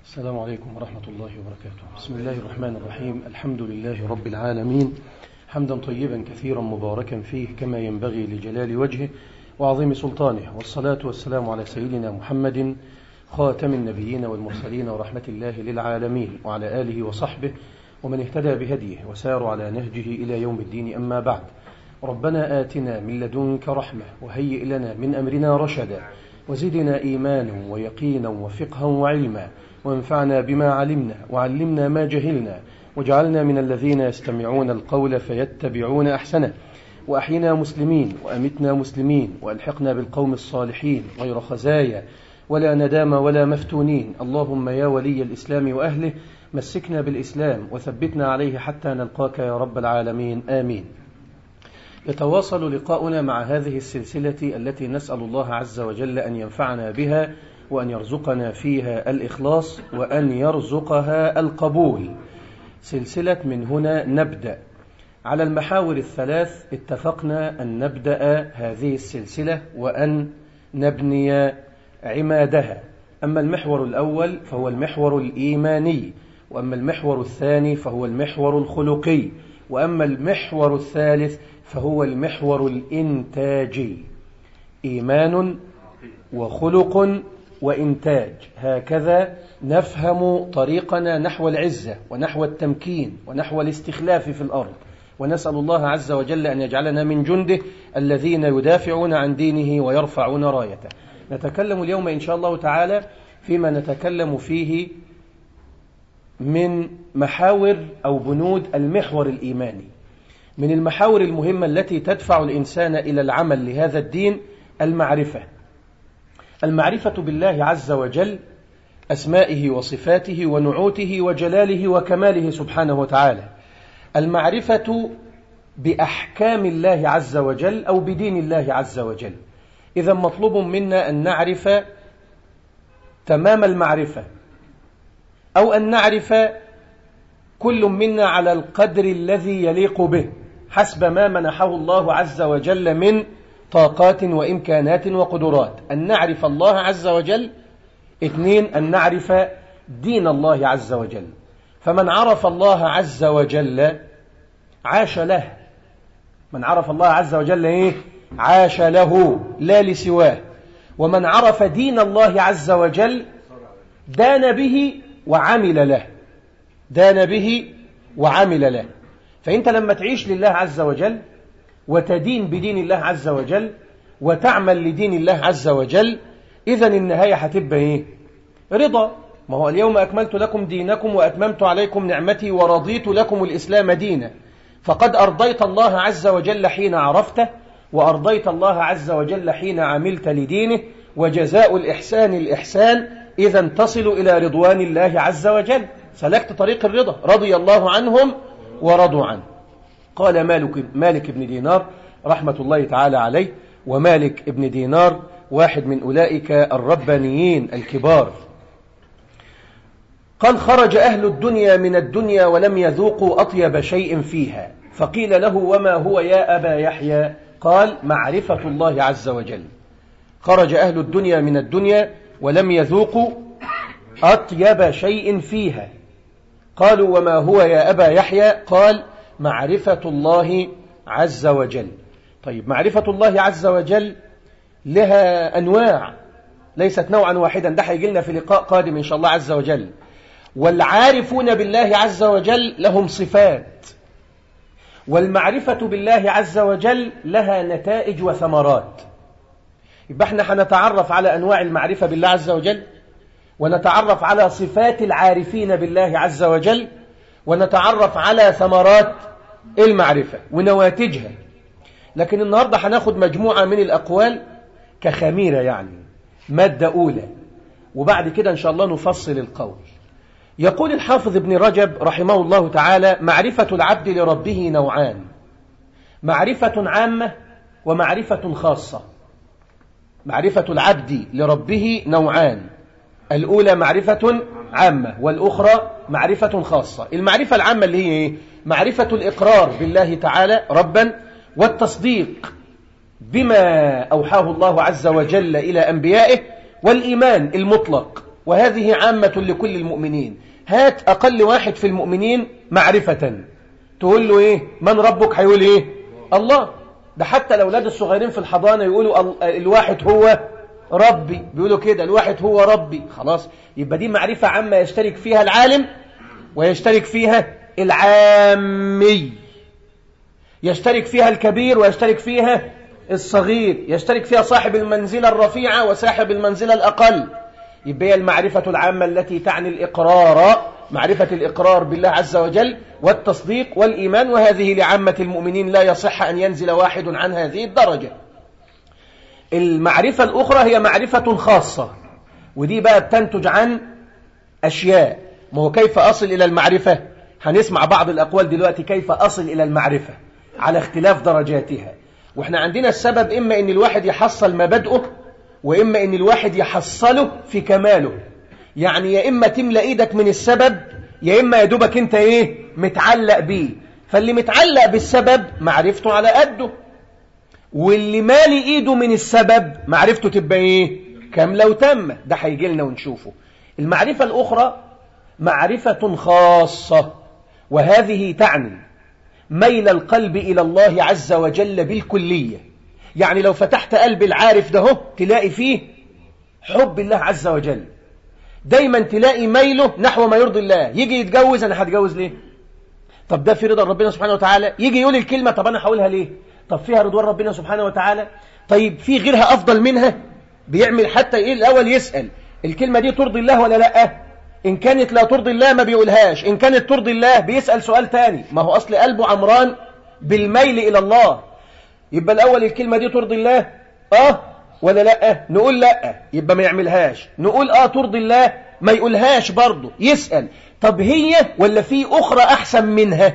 السلام عليكم ورحمة الله وبركاته بسم الله الرحمن الرحيم الحمد لله رب العالمين حمدا طيبا كثيرا مباركا فيه كما ينبغي لجلال وجهه وعظيم سلطانه والصلاة والسلام على سيدنا محمد خاتم النبيين والمرسلين ورحمة الله للعالمين وعلى آله وصحبه ومن اهتدى بهديه وسار على نهجه إلى يوم الدين أما بعد ربنا آتنا من لدنك رحمة وهيئ لنا من أمرنا رشدا وزدنا إيمانا ويقينا وفقها وعلما وانفعنا بما علمنا وعلمنا ما جهلنا واجعلنا من الذين يستمعون القول فيتبعون أحسنه وأحينا مسلمين وأمتنا مسلمين وألحقنا بالقوم الصالحين غير خزايا ولا ندام ولا مفتونين اللهم يا ولي الإسلام وأهله مسكنا بالإسلام وثبتنا عليه حتى نلقاك يا رب العالمين آمين يتواصل لقاؤنا مع هذه السلسلة التي نسأل الله عز وجل أن ينفعنا بها وأن يرزقنا فيها الإخلاص وأن يرزقها القبول سلسلة من هنا نبدأ على المحاور الثلاث اتفقنا أن نبدأ هذه السلسلة وأن نبني عمادها أما المحور الأول فهو المحور الإيماني وأما المحور الثاني فهو المحور الخلقي وأما المحور الثالث فهو المحور الإنتاجي إيمان وخلق وإنتاج هكذا نفهم طريقنا نحو العزة ونحو التمكين ونحو الاستخلاف في الأرض ونسأل الله عز وجل أن يجعلنا من جنده الذين يدافعون عن دينه ويرفعون رايته نتكلم اليوم إن شاء الله تعالى فيما نتكلم فيه من محاور أو بنود المحور الإيماني من المحاور المهمة التي تدفع الإنسان إلى العمل لهذا الدين المعرفة المعرفة بالله عز وجل أسمائه وصفاته ونعوته وجلاله وكماله سبحانه وتعالى المعرفة بأحكام الله عز وجل أو بدين الله عز وجل إذا مطلوب منا أن نعرف تمام المعرفة أو أن نعرف كل منا على القدر الذي يليق به حسب ما منحه الله عز وجل من طاقات وإمكانات وقدرات أن نعرف الله عز وجل اثنين أن نعرف دين الله عز وجل فمن عرف الله عز وجل عاش له من عرف الله عز وجل إيه؟ عاش له لا لسواه ومن عرف دين الله عز وجل دان به وعمل له دان به وعمل له فأنت لما تعيش لله عز وجل وتدين بدين الله عز وجل وتعمل لدين الله عز وجل إذا النهاية هتبقى إيه؟ رضا ما هو اليوم أكملت لكم دينكم وأتممت عليكم نعمتي ورضيت لكم الإسلام دينا فقد أرضيت الله عز وجل حين عرفته وأرضيت الله عز وجل حين عملت لدينه وجزاء الإحسان الإحسان إذا تصل إلى رضوان الله عز وجل سلكت طريق الرضا رضي الله عنهم ورضوا عنه قال مالك, مالك بن دينار رحمة الله تعالى عليه ومالك ابن دينار واحد من أولئك الربانيين الكبار قال خرج أهل الدنيا من الدنيا ولم يذوقوا أطيب شيء فيها فقيل له وما هو يا أبا يحيى قال معرفة الله عز وجل خرج أهل الدنيا من الدنيا ولم يذوقوا أطيب شيء فيها قالوا وما هو يا أبا يحيى قال معرفة الله عز وجل طيب معرفة الله عز وجل لها أنواع ليست نوعا واحدا ده هيجي لنا في لقاء قادم إن شاء الله عز وجل والعارفون بالله عز وجل لهم صفات والمعرفة بالله عز وجل لها نتائج وثمرات يبقى احنا هنتعرف على أنواع المعرفة بالله عز وجل ونتعرف على صفات العارفين بالله عز وجل ونتعرف على ثمرات المعرفة ونواتجها لكن النهاردة هناخد مجموعة من الأقوال كخميرة يعني مادة أولى وبعد كده إن شاء الله نفصل القول يقول الحافظ ابن رجب رحمه الله تعالى معرفة العبد لربه نوعان معرفة عامة ومعرفة خاصة معرفة العبد لربه نوعان الأولى معرفة عامة والأخرى معرفة خاصة المعرفة العامة اللي هي إيه؟ معرفة الإقرار بالله تعالى ربا والتصديق بما أوحاه الله عز وجل إلى أنبيائه والإيمان المطلق وهذه عامة لكل المؤمنين هات أقل واحد في المؤمنين معرفة تقول له إيه من ربك هيقول إيه الله ده حتى الأولاد الصغيرين في الحضانة يقولوا الواحد هو ربي بيقولوا كده الواحد هو ربي خلاص يبقى دي معرفة عامة يشترك فيها العالم ويشترك فيها العامي يشترك فيها الكبير ويشترك فيها الصغير يشترك فيها صاحب المنزلة الرفيعة وصاحب المنزلة الأقل يبقى المعرفة العامة التي تعني الإقرار معرفة الإقرار بالله عز وجل والتصديق والإيمان وهذه لعامة المؤمنين لا يصح أن ينزل واحد عن هذه الدرجة المعرفة الأخرى هي معرفة خاصة ودي بقى بتنتج عن أشياء ما هو كيف أصل إلى المعرفة هنسمع بعض الأقوال دلوقتي كيف أصل إلى المعرفة على اختلاف درجاتها واحنا عندنا السبب إما أن الواحد يحصل مبادئه وإما أن الواحد يحصله في كماله يعني يا إما تملى إيدك من السبب يا إما يدوبك أنت إيه متعلق بيه فاللي متعلق بالسبب معرفته على قده واللي مالي إيده من السبب معرفته تبقى إيه كاملة وتامة ده هيجي لنا ونشوفه المعرفة الأخرى معرفة خاصة وهذه تعني ميل القلب إلى الله عز وجل بالكلية يعني لو فتحت قلب العارف ده تلاقي فيه حب الله عز وجل دايما تلاقي ميله نحو ما يرضي الله يجي يتجوز أنا هتجوز ليه طب ده في رضا ربنا سبحانه وتعالى يجي يقول الكلمة طب أنا هقولها ليه طب فيها رضوان ربنا سبحانه وتعالى طيب في غيرها أفضل منها بيعمل حتى إيه الأول يسأل الكلمة دي ترضي الله ولا لأ إن كانت لا ترضي الله ما بيقولهاش إن كانت ترضي الله بيسأل سؤال تاني ما هو أصل قلبه عمران بالميل إلى الله يبقى الأول الكلمة دي ترضي الله آه ولا لأ نقول لأ يبقى ما يعملهاش نقول آه ترضي الله ما يقولهاش برضه يسأل طب هي ولا في أخرى أحسن منها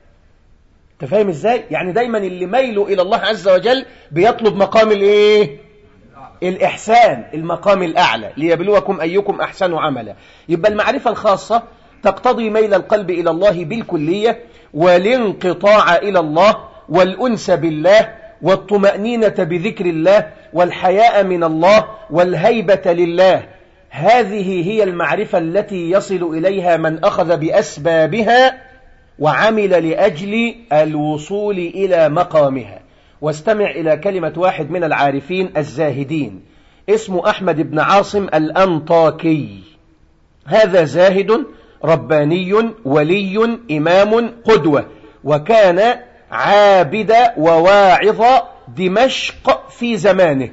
انت فاهم ازاي يعني دايما اللي ميله إلى الله عز وجل بيطلب مقام الايه الإحسان المقام الأعلى ليبلوكم أيكم أحسن عملا يبقى المعرفة الخاصة تقتضي ميل القلب إلى الله بالكلية والانقطاع إلى الله والأنس بالله والطمأنينة بذكر الله والحياء من الله والهيبة لله هذه هي المعرفة التي يصل إليها من أخذ بأسبابها وعمل لأجل الوصول إلى مقامها واستمع إلى كلمة واحد من العارفين الزاهدين اسمه أحمد بن عاصم الأنطاكي هذا زاهد رباني ولي إمام قدوة وكان عابد وواعظ دمشق في زمانه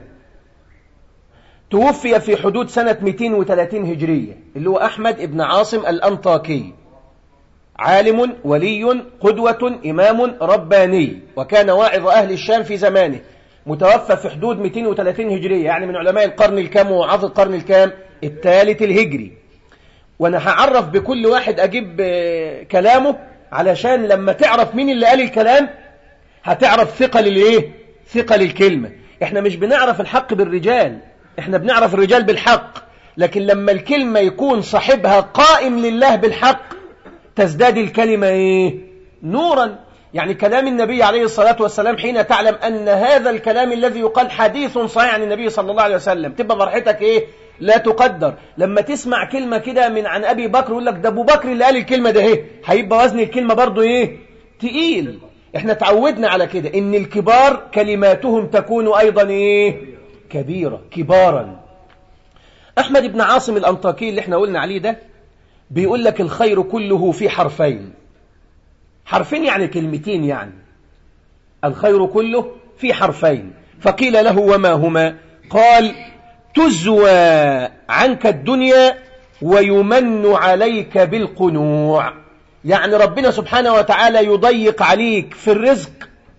توفي في حدود سنة 230 هجرية اللي هو أحمد بن عاصم الأنطاكي عالم ولي قدوة إمام رباني وكان واعظ أهل الشام في زمانه متوفى في حدود 230 هجرية يعني من علماء القرن الكام ووعظ القرن الكام الثالث الهجري وأنا هعرف بكل واحد أجيب كلامه علشان لما تعرف مين اللي قال الكلام هتعرف ثقل الايه ثقل الكلمة احنا مش بنعرف الحق بالرجال احنا بنعرف الرجال بالحق لكن لما الكلمة يكون صاحبها قائم لله بالحق تزداد الكلمة ايه نورا يعني كلام النبي عليه الصلاة والسلام حين تعلم أن هذا الكلام الذي يقال حديث صحيح عن النبي صلى الله عليه وسلم تبقى فرحتك ايه لا تقدر لما تسمع كلمة كده من عن أبي بكر يقول لك ده أبو بكر اللي قال الكلمة ده ايه هيبقى وزن الكلمة برضو ايه تقيل احنا تعودنا على كده ان الكبار كلماتهم تكون ايضا ايه كبيرة كبارا احمد بن عاصم الانطاكي اللي احنا قلنا عليه ده بيقول لك الخير كله في حرفين حرفين يعني كلمتين يعني الخير كله في حرفين فقيل له وما هما قال تزوى عنك الدنيا ويمن عليك بالقنوع يعني ربنا سبحانه وتعالى يضيق عليك في الرزق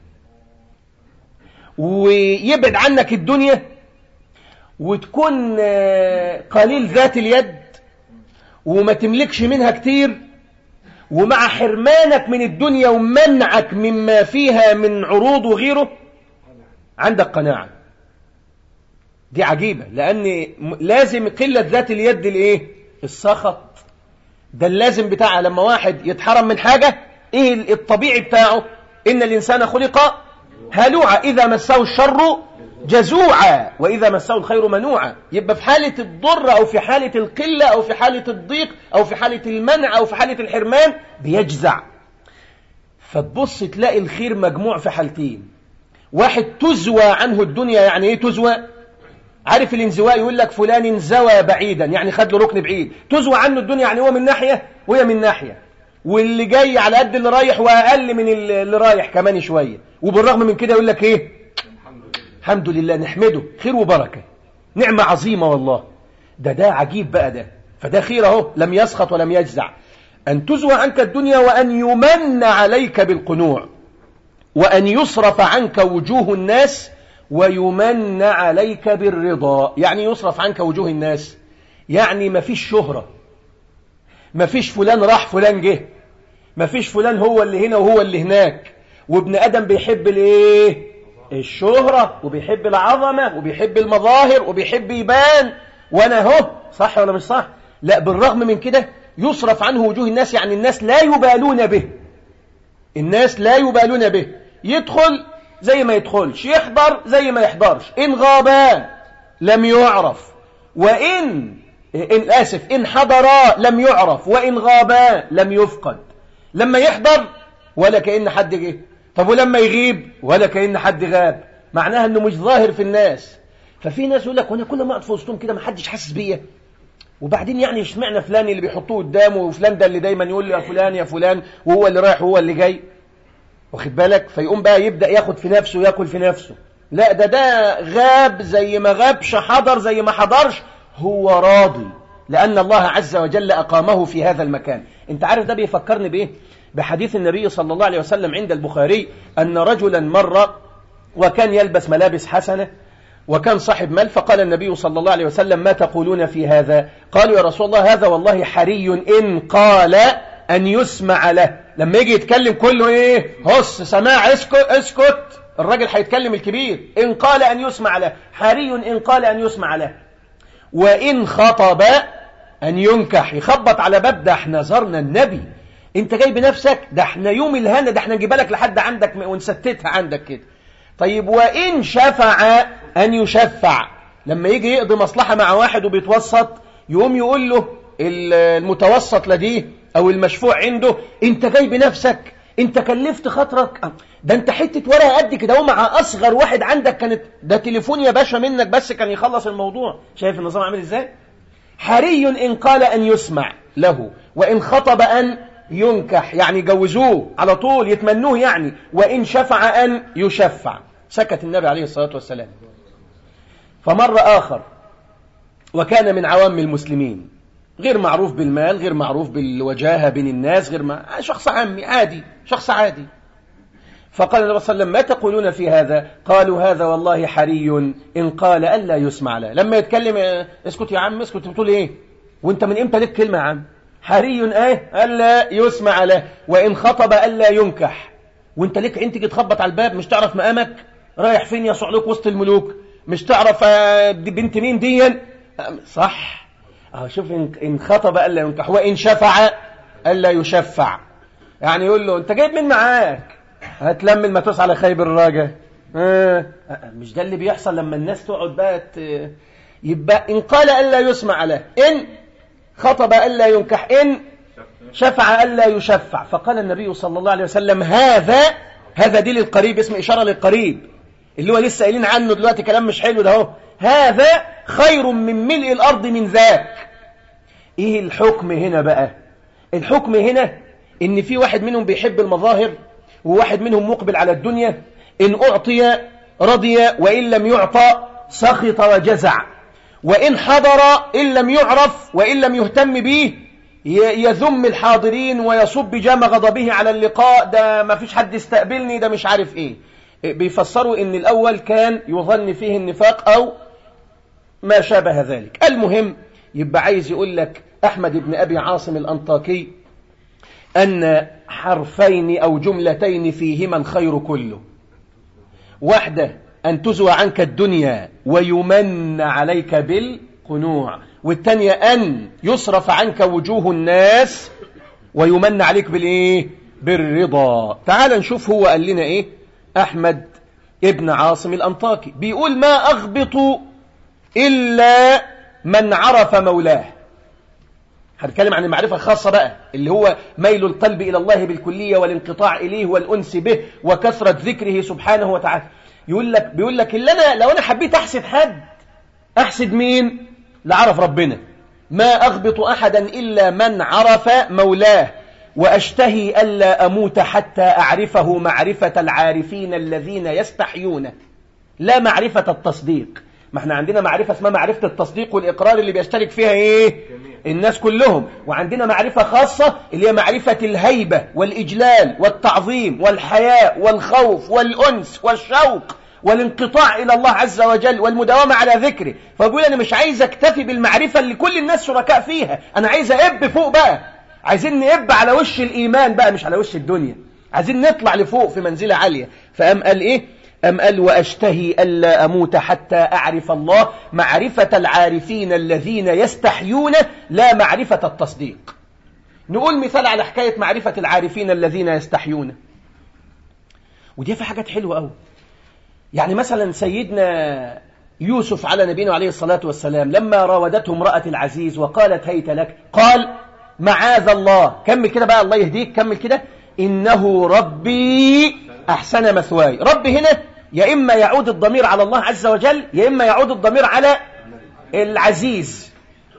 ويبعد عنك الدنيا وتكون قليل ذات اليد وما تملكش منها كتير ومع حرمانك من الدنيا ومنعك مما فيها من عروض وغيره عندك قناعة دي عجيبة لأن لازم قلة ذات اليد الايه السخط ده اللازم بتاعها لما واحد يتحرم من حاجة ايه الطبيعي بتاعه ان الانسان خلق هلوعا اذا مسه الشر جزوعا وإذا مسه الخير منوعا يبقى في حالة الضر أو في حالة القلة أو في حالة الضيق أو في حالة المنع أو في حالة الحرمان بيجزع فتبص تلاقي الخير مجموع في حالتين واحد تزوى عنه الدنيا يعني ايه تزوى عارف الانزواء يقول لك فلان انزوى بعيدا يعني خد له ركن بعيد تزوى عنه الدنيا يعني هو من ناحية وهي من ناحية واللي جاي على قد اللي رايح واقل من اللي رايح كمان شوية وبالرغم من كده يقول لك ايه الحمد لله نحمده خير وبركة نعمة عظيمة والله ده ده عجيب بقى ده فده خير اهو لم يسخط ولم يجزع أن تزوى عنك الدنيا وأن يمن عليك بالقنوع وأن يصرف عنك وجوه الناس ويمن عليك بالرضا يعني يصرف عنك وجوه الناس يعني ما فيش شهرة ما فيش فلان راح فلان جه ما فيش فلان هو اللي هنا وهو اللي هناك وابن أدم بيحب الايه الشهرة وبيحب العظمة وبيحب المظاهر وبيحب يبان وانا اهو صح ولا مش صح لا بالرغم من كده يصرف عنه وجوه الناس يعني الناس لا يبالون به الناس لا يبالون به يدخل زي ما يدخلش يحضر زي ما يحضرش إن غابا لم يعرف وإن إن آسف إن حضرا لم يعرف وإن غابا لم يفقد لما يحضر ولا كأن حد جه طب ولما يغيب ولا كأن حد غاب معناها انه مش ظاهر في الناس ففي ناس يقول لك وانا كل ما اقعد في وسطهم كده ما حدش حاسس بيا وبعدين يعني اشمعنى فلان اللي بيحطوه قدامه وفلان ده اللي دايما يقول له يا فلان يا فلان وهو اللي رايح وهو اللي جاي واخد بالك فيقوم بقى يبدأ ياخد في نفسه وياكل في نفسه لا ده ده غاب زي ما غابش حضر زي ما حضرش هو راضي لأن الله عز وجل أقامه في هذا المكان انت عارف ده بيفكرني بإيه بحديث النبي صلى الله عليه وسلم عند البخاري أن رجلا مر وكان يلبس ملابس حسنة وكان صاحب مال فقال النبي صلى الله عليه وسلم ما تقولون في هذا قالوا يا رسول الله هذا والله حري إن قال أن يسمع له لما يجي يتكلم كله إيه هص سماع اسكت اسكت الراجل هيتكلم الكبير إن قال أن يسمع له حري إن قال أن يسمع له وإن خطب أن ينكح يخبط على باب ده احنا زرنا النبي انت جاي بنفسك ده احنا يوم الهنا ده احنا نجيبها لك لحد عندك ونستتها عندك كده طيب وإن شفع أن يشفع لما يجي يقضي مصلحة مع واحد وبيتوسط يقوم يقول له المتوسط لديه أو المشفوع عنده أنت جاي بنفسك أنت كلفت خاطرك ده أنت حتة ورقة قد كده مع أصغر واحد عندك كانت ده تليفون يا باشا منك بس كان يخلص الموضوع شايف النظام عامل إزاي حري إن قال أن يسمع له وإن خطب أن ينكح يعني جوزوه على طول يتمنوه يعني وإن شفع أن يشفع سكت النبي عليه الصلاة والسلام فمر آخر وكان من عوام المسلمين غير معروف بالمال غير معروف بالوجاهة بين الناس غير ما شخص عامي عادي شخص عادي فقال النبي صلى الله عليه وسلم ما تقولون في هذا قالوا هذا والله حري إن قال ألا يسمع له لما يتكلم اسكت يا عم اسكت بتقول ايه وانت من امتى لك كلمة يا عم حري ايه ألا يسمع له وإن خطب ألا ينكح وانت لك عين تيجي تخبط على الباب مش تعرف مقامك رايح فين يا صعلوك وسط الملوك مش تعرف دي بنت مين دي صح اه شوف إن خطب ألا ينكح وإن شفع ألا يشفع يعني يقول له أنت جايب مين معاك هتلم المتوس على خيب الراجة آه. مش ده اللي بيحصل لما الناس تقعد بقى يبقى إن قال ألا يسمع له إن خطب ألا ينكح إن شفع ألا يشفع فقال النبي صلى الله عليه وسلم هذا هذا دي للقريب اسم إشارة للقريب اللي هو لسه قايلين عنه دلوقتي كلام مش حلو ده اهو هذا خير من ملء الأرض من ذاك إيه الحكم هنا بقى الحكم هنا إن في واحد منهم بيحب المظاهر وواحد منهم مقبل على الدنيا إن أعطي رضي وإن لم يعطى سخط وجزع وإن حضر إن لم يعرف وإن لم يهتم به يذم الحاضرين ويصب جام غضبه على اللقاء ده ما فيش حد يستقبلني ده مش عارف إيه بيفسروا إن الأول كان يظن فيه النفاق أو ما شابه ذلك المهم يبقى عايز يقول لك أحمد بن أبي عاصم الأنطاكي أن حرفين أو جملتين فيهما الخير كله واحدة أن تزوى عنك الدنيا ويمن عليك بالقنوع والثانية أن يصرف عنك وجوه الناس ويمن عليك بالإيه بالرضا تعال نشوف هو قال لنا إيه أحمد ابن عاصم الأنطاكي بيقول ما أغبط إلا من عرف مولاه هنتكلم عن المعرفة الخاصة بقى اللي هو ميل القلب إلى الله بالكلية والانقطاع إليه والأنس به وكثرة ذكره سبحانه وتعالى يقول لك بيقول لك اللي أنا لو أنا حبيت أحسد حد أحسد مين لعرف ربنا ما أغبط أحدا إلا من عرف مولاه وأشتهي ألا أموت حتى أعرفه معرفة العارفين الذين يستحيون لا معرفة التصديق ما احنا عندنا معرفة اسمها معرفة التصديق والإقرار اللي بيشترك فيها ايه الناس كلهم وعندنا معرفة خاصة اللي هي معرفة الهيبة والإجلال والتعظيم والحياء والخوف والأنس والشوق والانقطاع إلى الله عز وجل والمداومة على ذكره فبقول أنا مش عايز أكتفي بالمعرفة اللي كل الناس شركاء فيها أنا عايز أب فوق بقى عايزين نقب على وش الإيمان بقى مش على وش الدنيا عايزين نطلع لفوق في منزلة عالية فأم قال إيه أم قال وأشتهي ألا أموت حتى أعرف الله معرفة العارفين الذين يستحيون لا معرفة التصديق نقول مثال على حكاية معرفة العارفين الذين يستحيون ودي في حاجات حلوة أوي يعني مثلا سيدنا يوسف على نبينا عليه الصلاة والسلام لما راودته امرأة العزيز وقالت هيت لك قال معاذ الله كمل كده بقى الله يهديك كمل كده إنه ربي أحسن مثواي ربي هنا يا إما يعود الضمير على الله عز وجل يا إما يعود الضمير على العزيز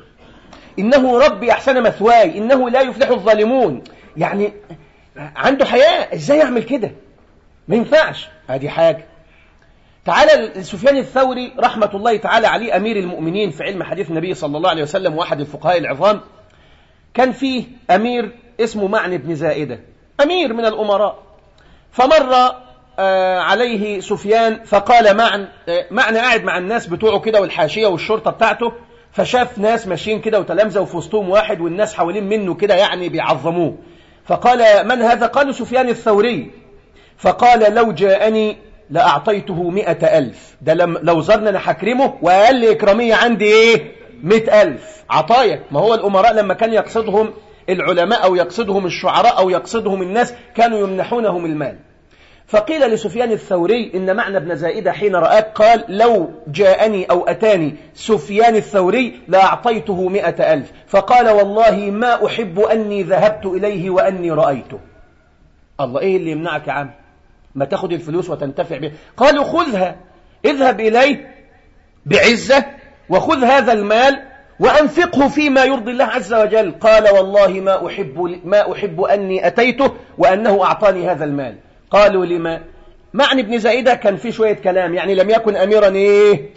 إنه ربي أحسن مثواي إنه لا يفلح الظالمون يعني عنده حياة إزاي يعمل كده ما ينفعش هذه حاجة تعالى سفيان الثوري رحمة الله تعالى عليه أمير المؤمنين في علم حديث النبي صلى الله عليه وسلم واحد الفقهاء العظام كان فيه أمير اسمه معني بن زائدة أمير من الأمراء فمر عليه سفيان فقال معن معنى قاعد مع الناس بتوعه كده والحاشية والشرطة بتاعته فشاف ناس ماشيين كده وتلامذة وفي وسطهم واحد والناس حوالين منه كده يعني بيعظموه فقال من هذا قالوا سفيان الثوري فقال لو جاءني لأعطيته مئة ألف ده لو زرنا أنا هكرمه وأقل إكرامية عندي إيه مئة ألف عطايا ما هو الأمراء لما كان يقصدهم العلماء أو يقصدهم الشعراء أو يقصدهم الناس كانوا يمنحونهم المال فقيل لسفيان الثوري إن معنى ابن زائدة حين رآك قال لو جاءني أو أتاني سفيان الثوري لأعطيته مئة ألف فقال والله ما أحب أني ذهبت إليه وأني رأيته الله إيه اللي يمنعك يا عم ما تاخد الفلوس وتنتفع بها قالوا خذها اذهب إليه بعزة وخذ هذا المال وأنفقه فيما يرضي الله عز وجل قال والله ما أحب, ما أحب أني أتيته وأنه أعطاني هذا المال قالوا لما معني ابن زائدة كان في شوية كلام يعني لم يكن أميرا إيه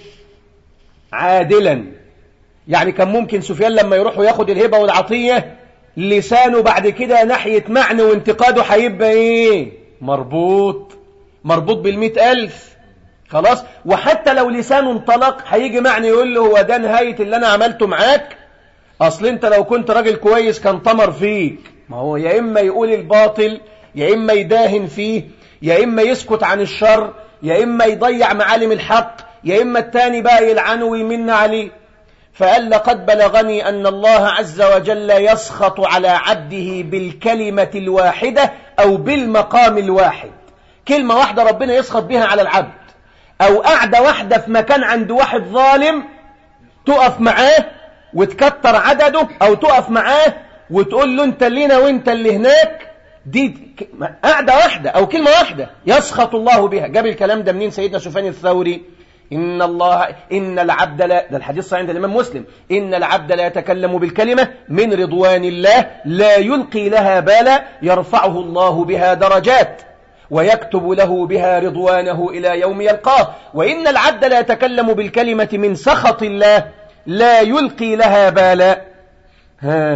عادلا يعني كان ممكن سفيان لما يروح وياخد الهبة والعطية لسانه بعد كده ناحية معنى وانتقاده هيبقى إيه مربوط مربوط بالمئة ألف خلاص وحتى لو لسانه انطلق هيجي معنى يقول له هو ده نهاية اللي أنا عملته معاك أصل أنت لو كنت راجل كويس كان طمر فيك ما هو يا إما يقول الباطل يا إما يداهن فيه يا إما يسكت عن الشر يا إما يضيع معالم الحق يا إما التاني بقى يلعنه ويمن عليه فقال لقد بلغني أن الله عز وجل يسخط على عبده بالكلمة الواحدة أو بالمقام الواحد كلمة واحدة ربنا يسخط بها على العبد أو قعدة واحدة في مكان عند واحد ظالم تقف معاه وتكتر عدده أو تقف معاه وتقول له أنت اللي هنا وأنت اللي هناك دي قعدة واحدة أو كلمة واحدة يسخط الله بها جاب الكلام ده منين سيدنا سفيان الثوري إن الله إن العبد لا ده الحديث صحيح عند الإمام مسلم إن العبد لا يتكلم بالكلمة من رضوان الله لا يلقي لها بالا يرفعه الله بها درجات ويكتب له بها رضوانه إلى يوم يلقاه وإن العبد لا يتكلم بالكلمة من سخط الله لا يلقي لها بالا ها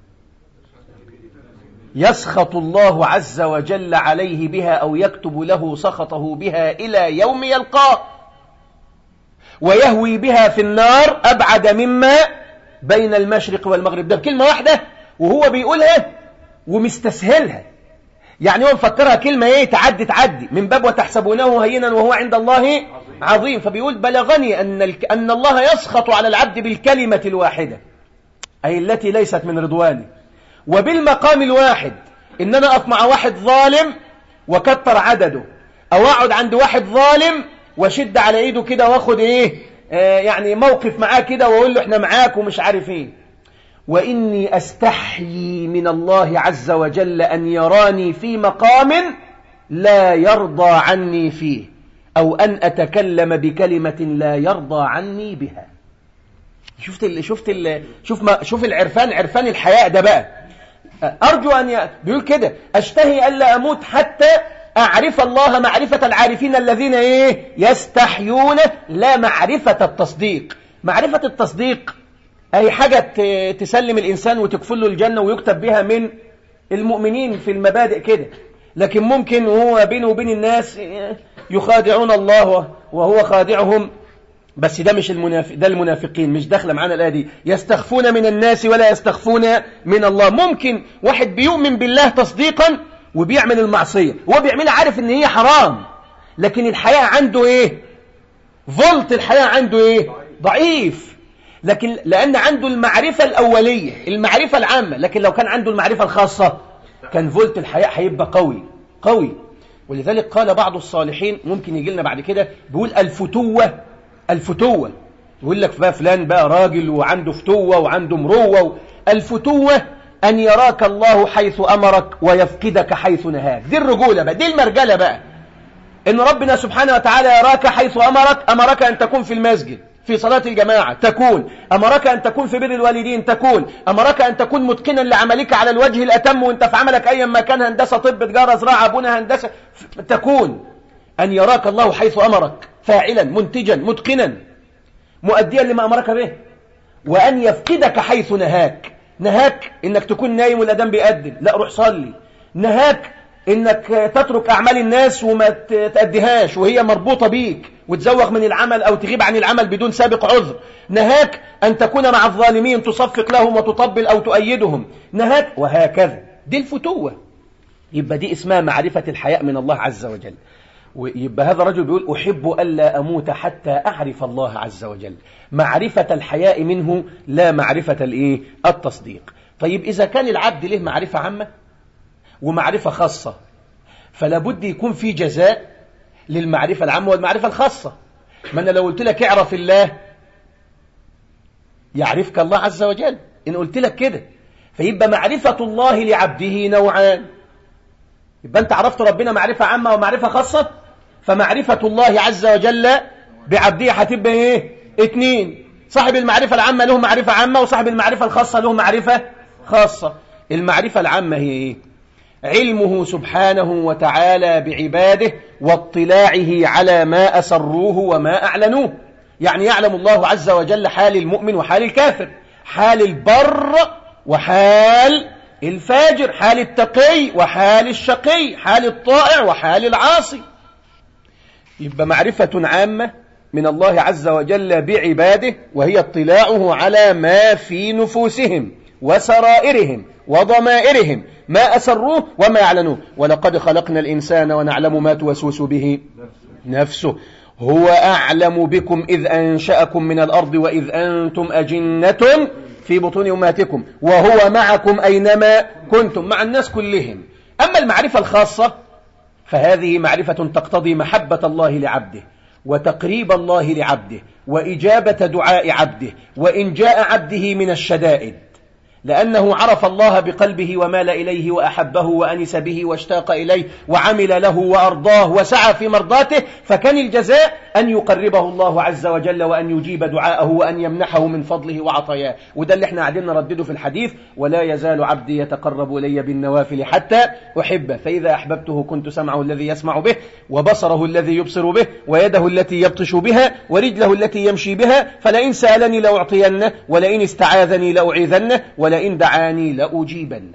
يسخط الله عز وجل عليه بها أو يكتب له سخطه بها إلى يوم يلقاه ويهوي بها في النار أبعد مما بين المشرق والمغرب ده بكلمة واحدة وهو بيقولها ومستسهلها يعني هو مفكرها كلمة ايه تعدي تعدي من باب وتحسبونه هينا وهو عند الله عظيم فبيقول بلغني أن, أن الله يسخط على العبد بالكلمة الواحدة أي التي ليست من رضوانه وبالمقام الواحد إن أنا أقف مع واحد ظالم وكتر عدده أو أقعد عند واحد ظالم وشد على إيده كده واخد إيه آه يعني موقف معاه كده وأقول له إحنا معاك ومش عارف إيه وإني أستحيي من الله عز وجل أن يراني في مقام لا يرضى عني فيه أو أن أتكلم بكلمة لا يرضى عني بها شفت ال شفت ال شوف ما شوف العرفان عرفان الحياء ده بقى أرجو أن ي... بيقول كده أشتهي ألا أموت حتى أعرف الله معرفة العارفين الذين إيه يستحيون لا معرفة التصديق معرفة التصديق أي حاجة تسلم الإنسان وتكفل له الجنة ويكتب بها من المؤمنين في المبادئ كده لكن ممكن هو بينه وبين الناس يخادعون الله وهو خادعهم بس ده مش المنافق ده المنافقين مش داخله معانا الايه دي يستخفون من الناس ولا يستخفون من الله ممكن واحد بيؤمن بالله تصديقا وبيعمل المعصيه هو بيعملها عارف ان هي حرام لكن الحياة عنده ايه فولت الحياة عنده ايه ضعيف لكن لان عنده المعرفة الاولية المعرفة العامة لكن لو كان عنده المعرفة الخاصة كان فولت الحياة هيبقى قوي قوي ولذلك قال بعض الصالحين ممكن يجي لنا بعد كده بيقول الفتوة الفتوة يقول لك بقى فلان بقى راجل وعنده فتوة وعنده مروة الفتوة أن يراك الله حيث أمرك ويفقدك حيث نهاك دي الرجولة بقى دي المرجلة بقى إن ربنا سبحانه وتعالى يراك حيث أمرك أمرك أن تكون في المسجد في صلاة الجماعة تكون أمرك أن تكون في بر الوالدين تكون أمرك أن تكون متقنا لعملك على الوجه الأتم وانت في عملك أيا ما كان هندسة طب تجارة زراعة بنى هندسة تكون أن يراك الله حيث أمرك فاعلا منتجا متقنا مؤديا لما أمرك به وأن يفقدك حيث نهاك نهاك إنك تكون نايم والأدام بيأذن لا روح صلي نهاك إنك تترك أعمال الناس وما تأديهاش وهي مربوطة بيك وتزوغ من العمل أو تغيب عن العمل بدون سابق عذر نهاك أن تكون مع الظالمين تصفق لهم وتطبل أو تؤيدهم نهاك وهكذا دي الفتوة يبقى دي اسمها معرفة الحياء من الله عز وجل ويبقى هذا الرجل بيقول أحب ألا أموت حتى أعرف الله عز وجل معرفة الحياء منه لا معرفة الإيه؟ التصديق طيب إذا كان العبد له معرفة عامة ومعرفة خاصة فلا بد يكون في جزاء للمعرفة العامة والمعرفة الخاصة ما أنا لو قلت لك اعرف الله يعرفك الله عز وجل إن قلت لك كده فيبقى معرفة الله لعبده نوعان يبقى أنت عرفت ربنا معرفة عامة ومعرفة خاصة فمعرفة الله عز وجل بعبده هتبقى إيه اتنين صاحب المعرفة العامة له معرفة عامة وصاحب المعرفة الخاصة له معرفة خاصة المعرفة العامة هي إيه علمه سبحانه وتعالى بعباده واطلاعه على ما أسروه وما أعلنوه يعني يعلم الله عز وجل حال المؤمن وحال الكافر حال البر وحال الفاجر حال التقي وحال الشقي حال الطائع وحال العاصي يبقى معرفة عامة من الله عز وجل بعباده وهي اطلاعه على ما في نفوسهم وسرائرهم وضمائرهم ما أسروه وما يعلنوه ولقد خلقنا الإنسان ونعلم ما توسوس به نفسه هو أعلم بكم إذ أنشأكم من الأرض وإذ أنتم أجنة في بطون أمهاتكم وهو معكم أينما كنتم مع الناس كلهم أما المعرفة الخاصة فهذه معرفة تقتضي محبة الله لعبده وتقريب الله لعبده وإجابة دعاء عبده وإن جاء عبده من الشدائد لأنه عرف الله بقلبه ومال إليه وأحبه وأنس به واشتاق إليه وعمل له وأرضاه وسعى في مرضاته فكان الجزاء أن يقربه الله عز وجل وأن يجيب دعاءه وأن يمنحه من فضله وعطاياه وده اللي احنا قاعدين نردده في الحديث ولا يزال عبدي يتقرب إلي بالنوافل حتى أحبه فإذا أحببته كنت سمعه الذي يسمع به وبصره الذي يبصر به ويده التي يبطش بها ورجله التي يمشي بها فلئن سألني لأعطينه ولئن استعاذني لأعيذنه ولئن دعاني لأجيبنه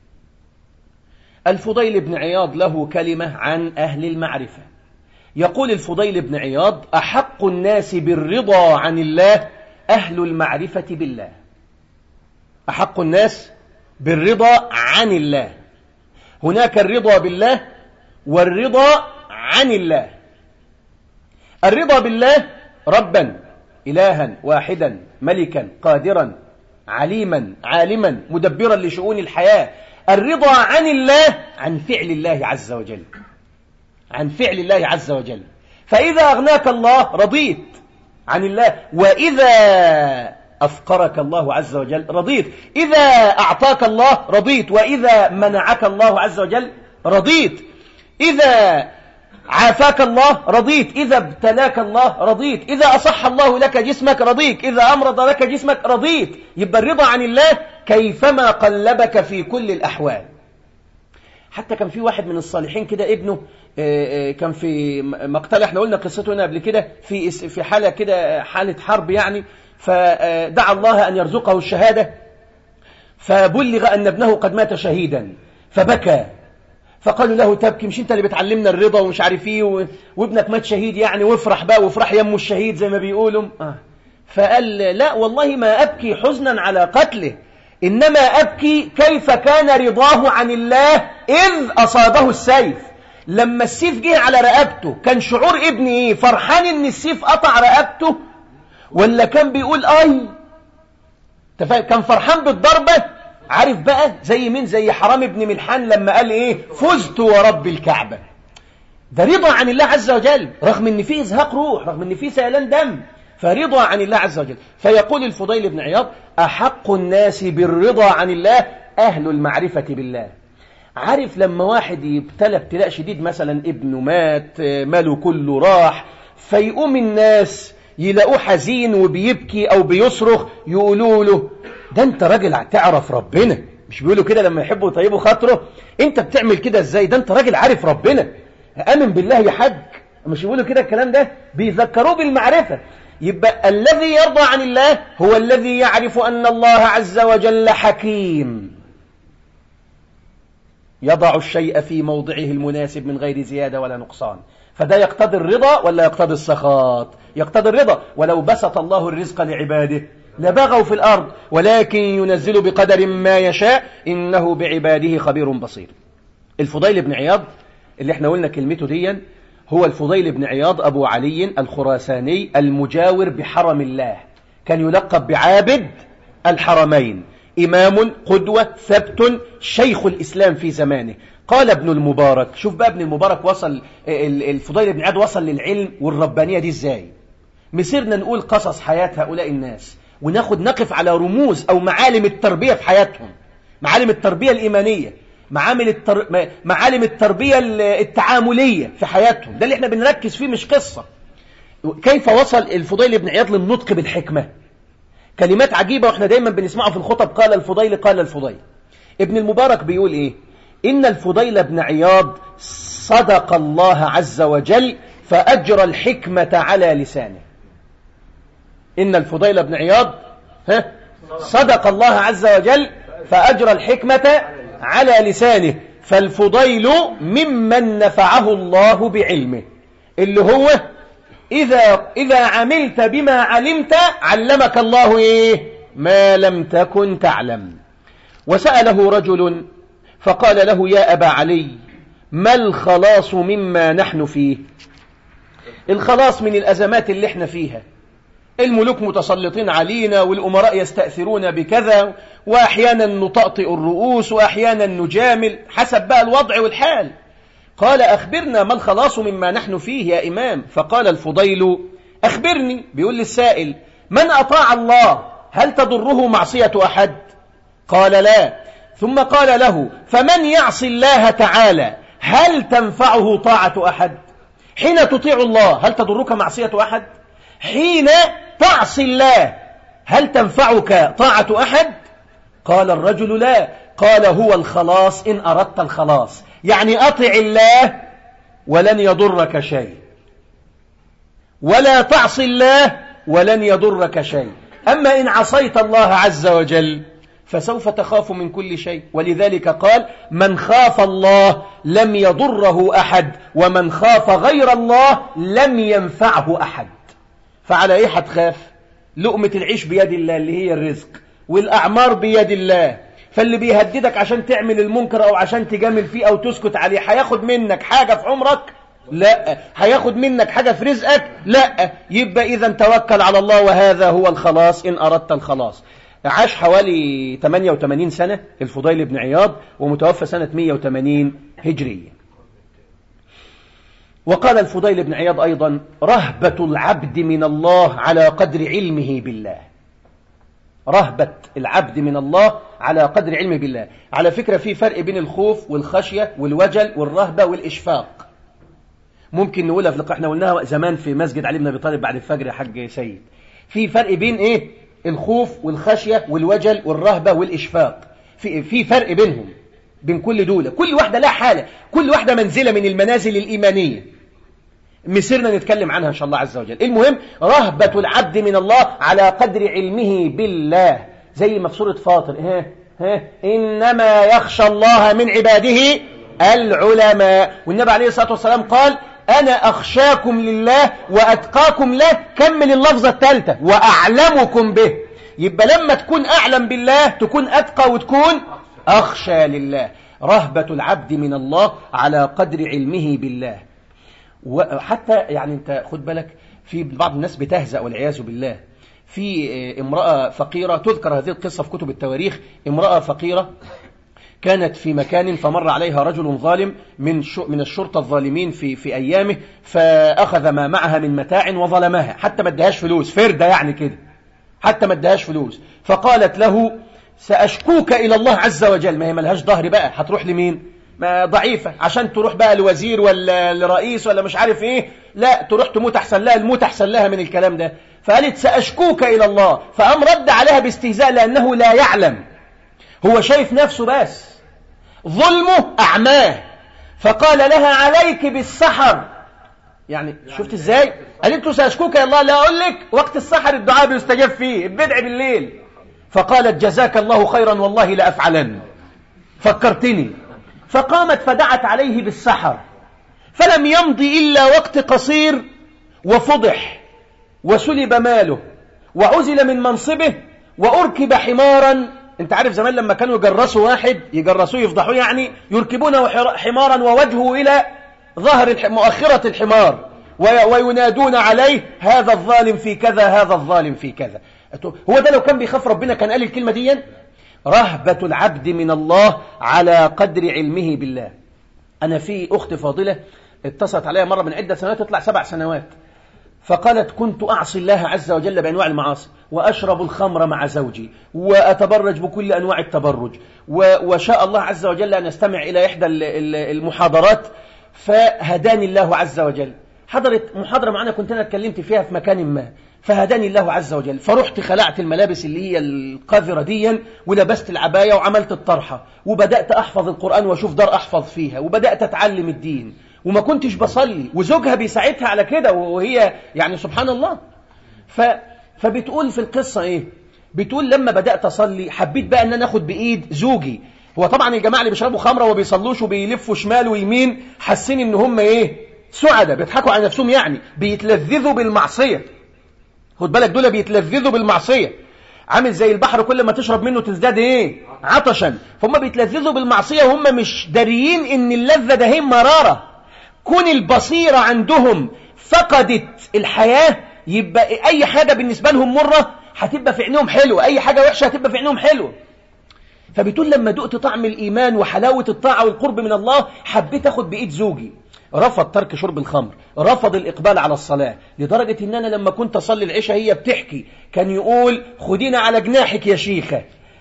الفضيل بن عياض له كلمة عن أهل المعرفة يقول الفضيل بن عياض أحق الناس بالرضا عن الله أهل المعرفة بالله أحق الناس بالرضا عن الله هناك الرضا بالله والرضا عن الله الرضا بالله ربا إلها واحدا ملكا قادرا عليما عالما مدبرا لشؤون الحياة الرضا عن الله عن فعل الله عز وجل عن فعل الله عز وجل فإذا أغناك الله رضيت عن الله وإذا أفقرك الله عز وجل رضيت إذا أعطاك الله رضيت وإذا منعك الله عز وجل رضيت إذا عافاك الله رضيت إذا ابتلاك الله رضيت إذا أصح الله لك جسمك رضيت إذا أمرض لك جسمك رضيت يبقى الرضا عن الله كيفما قلبك في كل الأحوال حتى كان في واحد من الصالحين كده ابنه كان في مقتل احنا قلنا قصته هنا قبل كده في في حاله كده حاله حرب يعني فدعا الله ان يرزقه الشهاده فبلغ ان ابنه قد مات شهيدا فبكى فقالوا له تبكي مش انت اللي بتعلمنا الرضا ومش عارف ايه وابنك مات شهيد يعني وافرح بقى وافرح يمه الشهيد زي ما بيقولوا آه. فقال لا والله ما ابكي حزنا على قتله انما ابكي كيف كان رضاه عن الله اذ اصابه السيف لما السيف جه على رقبته كان شعور ابني ايه فرحان ان السيف قطع رقبته ولا كان بيقول اي كان فرحان بالضربه عارف بقى زي مين زي حرام ابن ملحان لما قال ايه فزت ورب الكعبة ده رضا عن الله عز وجل رغم ان فيه ازهاق روح رغم ان فيه سيلان دم فرضا عن الله عز وجل فيقول الفضيل بن عياض أحق الناس بالرضا عن الله أهل المعرفة بالله عارف لما واحد يبتلى ابتلاء شديد مثلا ابنه مات ماله كله راح فيقوم الناس يلاقوه حزين وبيبكي أو بيصرخ يقولوا له ده انت راجل تعرف ربنا مش بيقولوا كده لما يحبوا يطيبوا خاطره انت بتعمل كده ازاي ده انت راجل عارف ربنا امن بالله يا حاج مش بيقولوا كده الكلام ده بيذكروه بالمعرفة يبقى الذي يرضى عن الله هو الذي يعرف أن الله عز وجل حكيم يضع الشيء في موضعه المناسب من غير زيادة ولا نقصان فده يقتضي الرضا ولا يقتضي السخط يقتضي الرضا ولو بسط الله الرزق لعباده لبغوا في الأرض ولكن ينزل بقدر ما يشاء إنه بعباده خبير بصير الفضيل بن عياض اللي احنا قلنا كلمته ديا هو الفضيل بن عياض أبو علي الخراساني المجاور بحرم الله كان يلقب بعابد الحرمين إمام قدوة ثبت شيخ الإسلام في زمانه قال ابن المبارك شوف بقى ابن المبارك وصل الفضيل بن عياض وصل للعلم والربانية دي ازاي مسيرنا نقول قصص حياة هؤلاء الناس وناخد نقف على رموز أو معالم التربية في حياتهم معالم التربية الإيمانية معامل التر... معالم التربية التعاملية في حياتهم ده اللي احنا بنركز فيه مش قصة كيف وصل الفضيل بن عياض للنطق بالحكمة كلمات عجيبة واحنا دايما بنسمعه في الخطب قال الفضيل قال الفضيل ابن المبارك بيقول ايه إن الفضيل بن عياض صدق الله عز وجل فأجرى الحكمة على لسانه إن الفضيل بن عياض ها صدق الله عز وجل فأجرى الحكمة على لسانه فالفضيل ممن نفعه الله بعلمه اللي هو إذا, إذا عملت بما علمت علمك الله إيه ما لم تكن تعلم وسأله رجل فقال له يا أبا علي ما الخلاص مما نحن فيه الخلاص من الأزمات اللي احنا فيها الملوك متسلطين علينا والأمراء يستأثرون بكذا وأحيانا نطأطئ الرؤوس وأحيانا نجامل حسب بقى الوضع والحال قال أخبرنا ما الخلاص مما نحن فيه يا إمام فقال الفضيل أخبرني بيقول للسائل من أطاع الله هل تضره معصية أحد قال لا ثم قال له فمن يعصي الله تعالى هل تنفعه طاعة أحد حين تطيع الله هل تضرك معصية أحد حين تعصي الله هل تنفعك طاعة أحد قال الرجل لا قال هو الخلاص إن أردت الخلاص يعني أطع الله ولن يضرك شيء ولا تعصي الله ولن يضرك شيء أما إن عصيت الله عز وجل فسوف تخاف من كل شيء ولذلك قال من خاف الله لم يضره أحد ومن خاف غير الله لم ينفعه أحد فعلى ايه هتخاف لقمة العيش بيد الله اللي هي الرزق والأعمار بيد الله فاللي بيهددك عشان تعمل المنكر أو عشان تجامل فيه أو تسكت عليه هياخد منك حاجة في عمرك لا هياخد منك حاجة في رزقك لا يبقى إذا توكل على الله وهذا هو الخلاص إن أردت الخلاص عاش حوالي 88 سنة الفضيل بن عياض ومتوفى سنة 180 هجرية وقال الفضيل بن عياض أيضا رهبة العبد من الله على قدر علمه بالله رهبة العبد من الله على قدر علمه بالله على فكرة في فرق بين الخوف والخشية والوجل والرهبة والإشفاق ممكن نقولها في احنا قلناها زمان في مسجد علي بن ابي طالب بعد الفجر يا حاج سيد في فرق بين ايه الخوف والخشيه والوجل والرهبه والاشفاق في في فرق بينهم بين كل دول كل واحده لها حاله كل واحده منزله من المنازل الايمانيه مسيرنا نتكلم عنها ان شاء الله عز وجل المهم رهبه العبد من الله على قدر علمه بالله زي ما في سوره فاطر ها ها انما يخشى الله من عباده العلماء والنبي عليه الصلاه والسلام قال أنا أخشاكم لله وأتقاكم له كمل اللفظة الثالثة وأعلمكم به يبقى لما تكون أعلم بالله تكون أتقى وتكون أخشى لله رهبة العبد من الله على قدر علمه بالله وحتى يعني أنت خد بالك في بعض الناس بتهزأ والعياذ بالله في امرأة فقيرة تذكر هذه القصة في كتب التواريخ امرأة فقيرة كانت في مكان فمر عليها رجل ظالم من من الشرطة الظالمين في في أيامه فأخذ ما معها من متاع وظلمها حتى ما ادهاش فلوس فردة يعني كده حتى ما ادهاش فلوس فقالت له سأشكوك إلى الله عز وجل ما هي ملهاش ظهر بقى هتروح لمين ما ضعيفة عشان تروح بقى الوزير ولا الرئيس ولا مش عارف ايه لا تروح تموت احسن لها الموت احسن لها من الكلام ده فقالت سأشكوك إلى الله فأم رد عليها باستهزاء لأنه لا يعلم هو شايف نفسه بس ظلمه أعماه فقال لها عليك بالسحر يعني شفت ازاي قالت له سأشكوك يا الله لا أقول لك وقت السحر الدعاء بيستجاب فيه البدع بالليل فقالت جزاك الله خيرا والله لأفعلن فكرتني فقامت فدعت عليه بالسحر فلم يمضي إلا وقت قصير وفضح وسلب ماله وعزل من منصبه وأركب حمارا انت عارف زمان لما كانوا يجرسوا واحد يجرسوه يفضحوه يعني يركبونه حمارا ووجهه إلى ظهر مؤخرة الحمار وينادون عليه هذا الظالم في كذا هذا الظالم في كذا هو ده لو كان بيخاف ربنا كان قال الكلمة دي رهبة العبد من الله على قدر علمه بالله أنا في أخت فاضلة اتصلت عليها مرة من عدة سنوات تطلع سبع سنوات فقالت كنت أعصي الله عز وجل بأنواع المعاصي وأشرب الخمر مع زوجي وأتبرج بكل أنواع التبرج وشاء الله عز وجل أن أستمع إلى إحدى المحاضرات فهداني الله عز وجل حضرت محاضرة معنا كنت أنا اتكلمت فيها في مكان ما فهداني الله عز وجل فرحت خلعت الملابس اللي هي القذرة ديا ولبست العباية وعملت الطرحة وبدأت أحفظ القرآن وأشوف دار أحفظ فيها وبدأت أتعلم الدين وما كنتش بصلي وزوجها بيساعدها على كده وهي يعني سبحان الله ف فبتقول في القصة ايه بتقول لما بدأت أصلي حبيت بقى ان انا اخد بإيد زوجي هو طبعا الجماعة اللي بيشربوا خمرة وما بيصلوش وبيلفوا شمال ويمين حاسين ان هم ايه سعدة بيضحكوا على نفسهم يعني بيتلذذوا بالمعصية خد بالك دول بيتلذذوا بالمعصية عامل زي البحر كل ما تشرب منه تزداد ايه عطشا فهم بيتلذذوا بالمعصية وهم مش داريين ان اللذة ده هي مرارة كون البصيرة عندهم فقدت الحياة يبقى أي حاجة بالنسبة لهم مرة هتبقى في عينهم حلوة أي حاجة وحشة هتبقى في عينهم حلوة فبتقول لما دقت طعم الإيمان وحلاوة الطاعة والقرب من الله حبيت أخد بإيد زوجي رفض ترك شرب الخمر رفض الإقبال على الصلاة لدرجة إن أنا لما كنت أصلي العشاء هي بتحكي كان يقول خدينا على جناحك يا شيخة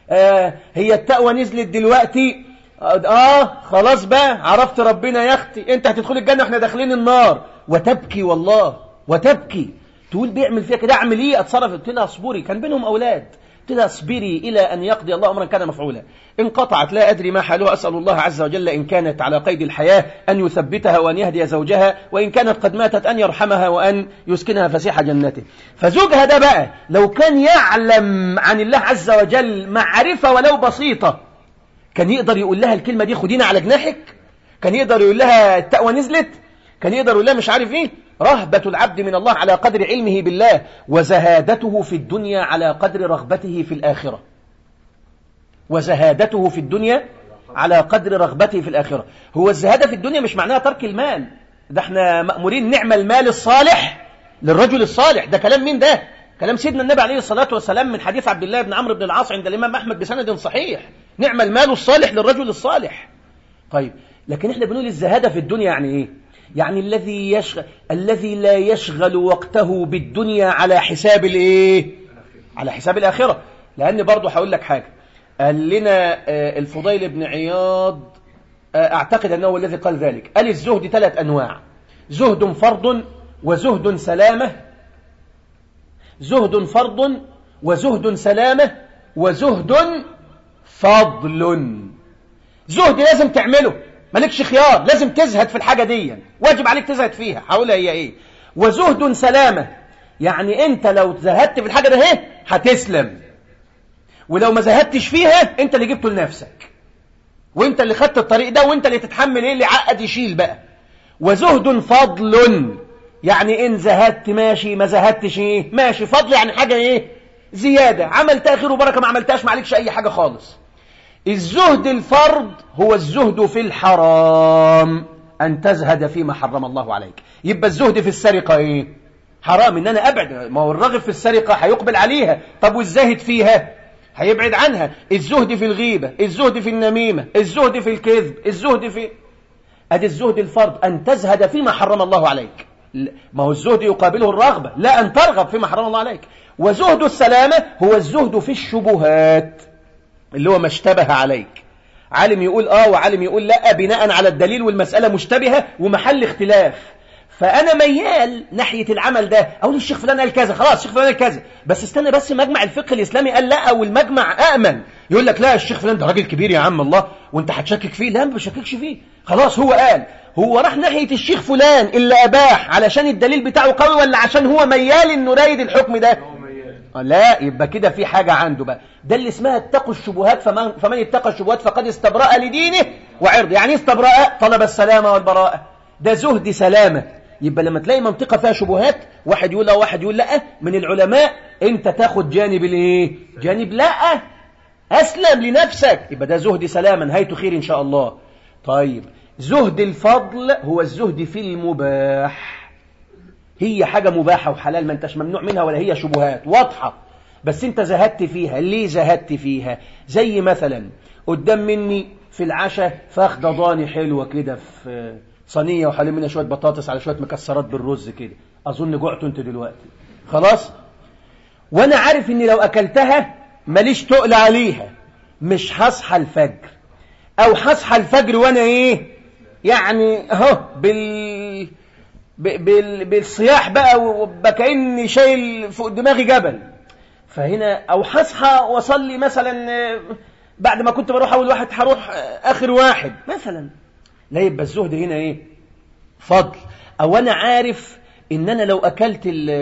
آه هي التقوى نزلت دلوقتي آه خلاص بقى عرفت ربنا يا أختي أنت هتدخل الجنة وإحنا داخلين النار وتبكي والله وتبكي تقول بيعمل فيها كده أعمل إيه أتصرف قلت لها اصبري كان بينهم أولاد قلت لها اصبري إلى أن يقضي الله أمرا كان مفعولا انقطعت لا أدري ما حالها أسأل الله عز وجل إن كانت على قيد الحياة أن يثبتها وأن يهدي زوجها وإن كانت قد ماتت أن يرحمها وأن يسكنها فسيح جنته فزوجها ده بقى لو كان يعلم عن الله عز وجل معرفة ولو بسيطة كان يقدر يقول لها الكلمة دي خدينا على جناحك كان يقدر يقول لها التقوى نزلت كان يقدر يقول لها مش عارف ايه رهبة العبد من الله على قدر علمه بالله وزهادته في الدنيا على قدر رغبته في الآخرة وزهادته في الدنيا على قدر رغبته في الآخرة هو الزهادة في الدنيا مش معناها ترك المال ده احنا مأمورين نعمل المال الصالح للرجل الصالح ده كلام مين ده كلام سيدنا النبي عليه الصلاة والسلام من حديث عبد الله بن عمرو بن العاص عند الإمام أحمد بسند صحيح نعمل المال الصالح للرجل الصالح طيب لكن احنا بنقول الزهادة في الدنيا يعني ايه يعني الذي يشغل الذي لا يشغل وقته بالدنيا على حساب الايه على حساب الآخرة لأن برضو هقول لك حاجة قال لنا الفضيل بن عياض أعتقد أنه هو الذي قال ذلك قال الزهد ثلاث أنواع زهد فرض وزهد سلامة زهد فرض وزهد سلامة وزهد فضل زهد لازم تعمله مالكش خيار لازم تزهد في الحاجة دي واجب عليك تزهد فيها هقولها هي ايه وزهد سلامة يعني انت لو زهدت في الحاجة ده ايه هتسلم ولو ما زهدتش فيها انت اللي جبته لنفسك وانت اللي خدت الطريق ده وانت اللي تتحمل ايه اللي عقد يشيل بقى وزهد فضل يعني ان زهدت ماشي ما زهدتش ايه ماشي فضل يعني حاجة ايه زيادة عملتها خير وبركة ما عملتهاش ما عليكش اي حاجة خالص الزهد الفرض هو الزهد في الحرام أن تزهد فيما حرم الله عليك يبقى الزهد في السرقة إيه حرام إن أنا أبعد ما هو الراغب في السرقة هيقبل عليها طب والزاهد فيها هيبعد عنها الزهد في الغيبة الزهد في النميمة الزهد في الكذب الزهد في أدي الزهد الفرض أن تزهد فيما حرم الله عليك ما هو الزهد يقابله الرغبة لا أن ترغب فيما حرم الله عليك وزهد السلامة هو الزهد في الشبهات اللي هو ما اشتبه عليك عالم يقول آه وعالم يقول لا بناء على الدليل والمسألة مشتبهة ومحل اختلاف فأنا ميال ناحية العمل ده أقول الشيخ فلان قال كذا خلاص الشيخ فلان قال كذا بس استنى بس مجمع الفقه الإسلامي قال لا والمجمع أأمن يقول لك لا الشيخ فلان ده راجل كبير يا عم الله وانت هتشكك فيه لا ما بشككش فيه خلاص هو قال هو راح ناحية الشيخ فلان اللي أباح علشان الدليل بتاعه قوي ولا عشان هو ميال إنه رايد الحكم ده لا يبقى كده في حاجة عنده بقى ده اللي اسمها اتقوا الشبهات فمن, فمن اتقى الشبهات فقد استبرأ لدينه وعرضه يعني استبرأ طلب السلامة والبراءة ده زهد سلامة يبقى لما تلاقي منطقة فيها شبهات واحد يقول لا واحد يقول لا من العلماء انت تاخد جانب الايه جانب لا اسلم لنفسك يبقى ده زهد سلامة نهايته خير ان شاء الله طيب زهد الفضل هو الزهد في المباح هي حاجة مباحة وحلال ما انتش ممنوع منها ولا هي شبهات واضحة بس انت زهدت فيها ليه زهدت فيها زي مثلا قدام مني في العشاء فاخده ضاني حلوة كده في صينية وحالين منها شوية بطاطس على شوية مكسرات بالرز كده أظن جعت انت دلوقتي خلاص وانا عارف اني لو اكلتها ماليش تقل عليها مش هصحى الفجر او هصحى الفجر وانا ايه يعني اهو بال بال... بالصياح بقى وبكأني شايل فوق دماغي جبل فهنا او هصحى واصلي مثلا بعد ما كنت بروح اول واحد هروح اخر واحد مثلا لا يبقى الزهد هنا ايه فضل او انا عارف ان انا لو اكلت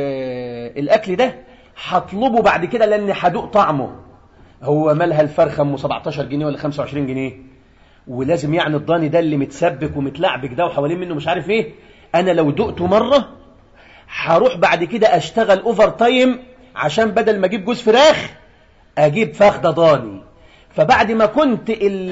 الاكل ده هطلبه بعد كده لاني هدوق طعمه هو مالها الفرخه ام 17 جنيه ولا 25 جنيه ولازم يعني الضاني ده اللي متسبك ومتلعبك ده وحوالين منه مش عارف ايه انا لو دقته مره هروح بعد كده اشتغل اوفر تايم عشان بدل ما اجيب جوز فراخ اجيب فخده ضاني فبعد ما كنت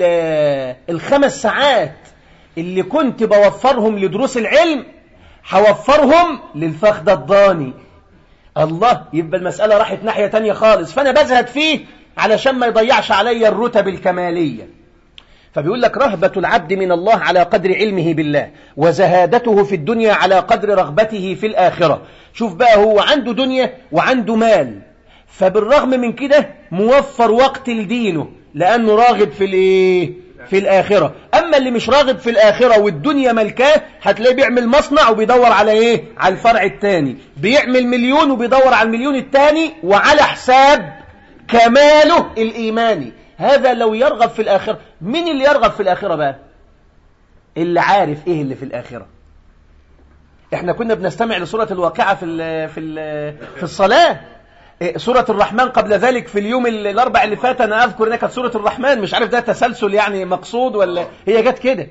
الخمس ساعات اللي كنت بوفرهم لدروس العلم هوفرهم للفخده الضاني الله يبقى المسألة راحت ناحية تانية خالص فأنا بزهد فيه علشان ما يضيعش عليا الرتب الكمالية فبيقول لك رهبة العبد من الله على قدر علمه بالله وزهادته في الدنيا على قدر رغبته في الآخرة شوف بقى هو عنده دنيا وعنده مال فبالرغم من كده موفر وقت لدينه لأنه راغب في الإيه؟ في الآخرة أما اللي مش راغب في الآخرة والدنيا ملكاه هتلاقيه بيعمل مصنع وبيدور على إيه على الفرع الثاني بيعمل مليون وبيدور على المليون الثاني وعلى حساب كماله الإيماني هذا لو يرغب في الآخرة مين اللي يرغب في الآخرة بقى اللي عارف إيه اللي في الآخرة احنا كنا بنستمع لسورة الواقعة في ال في ال في الصلاة سورة الرحمن قبل ذلك في اليوم الأربع اللي فات أنا أذكر إنها كانت سورة الرحمن مش عارف ده تسلسل يعني مقصود ولا هي جت كده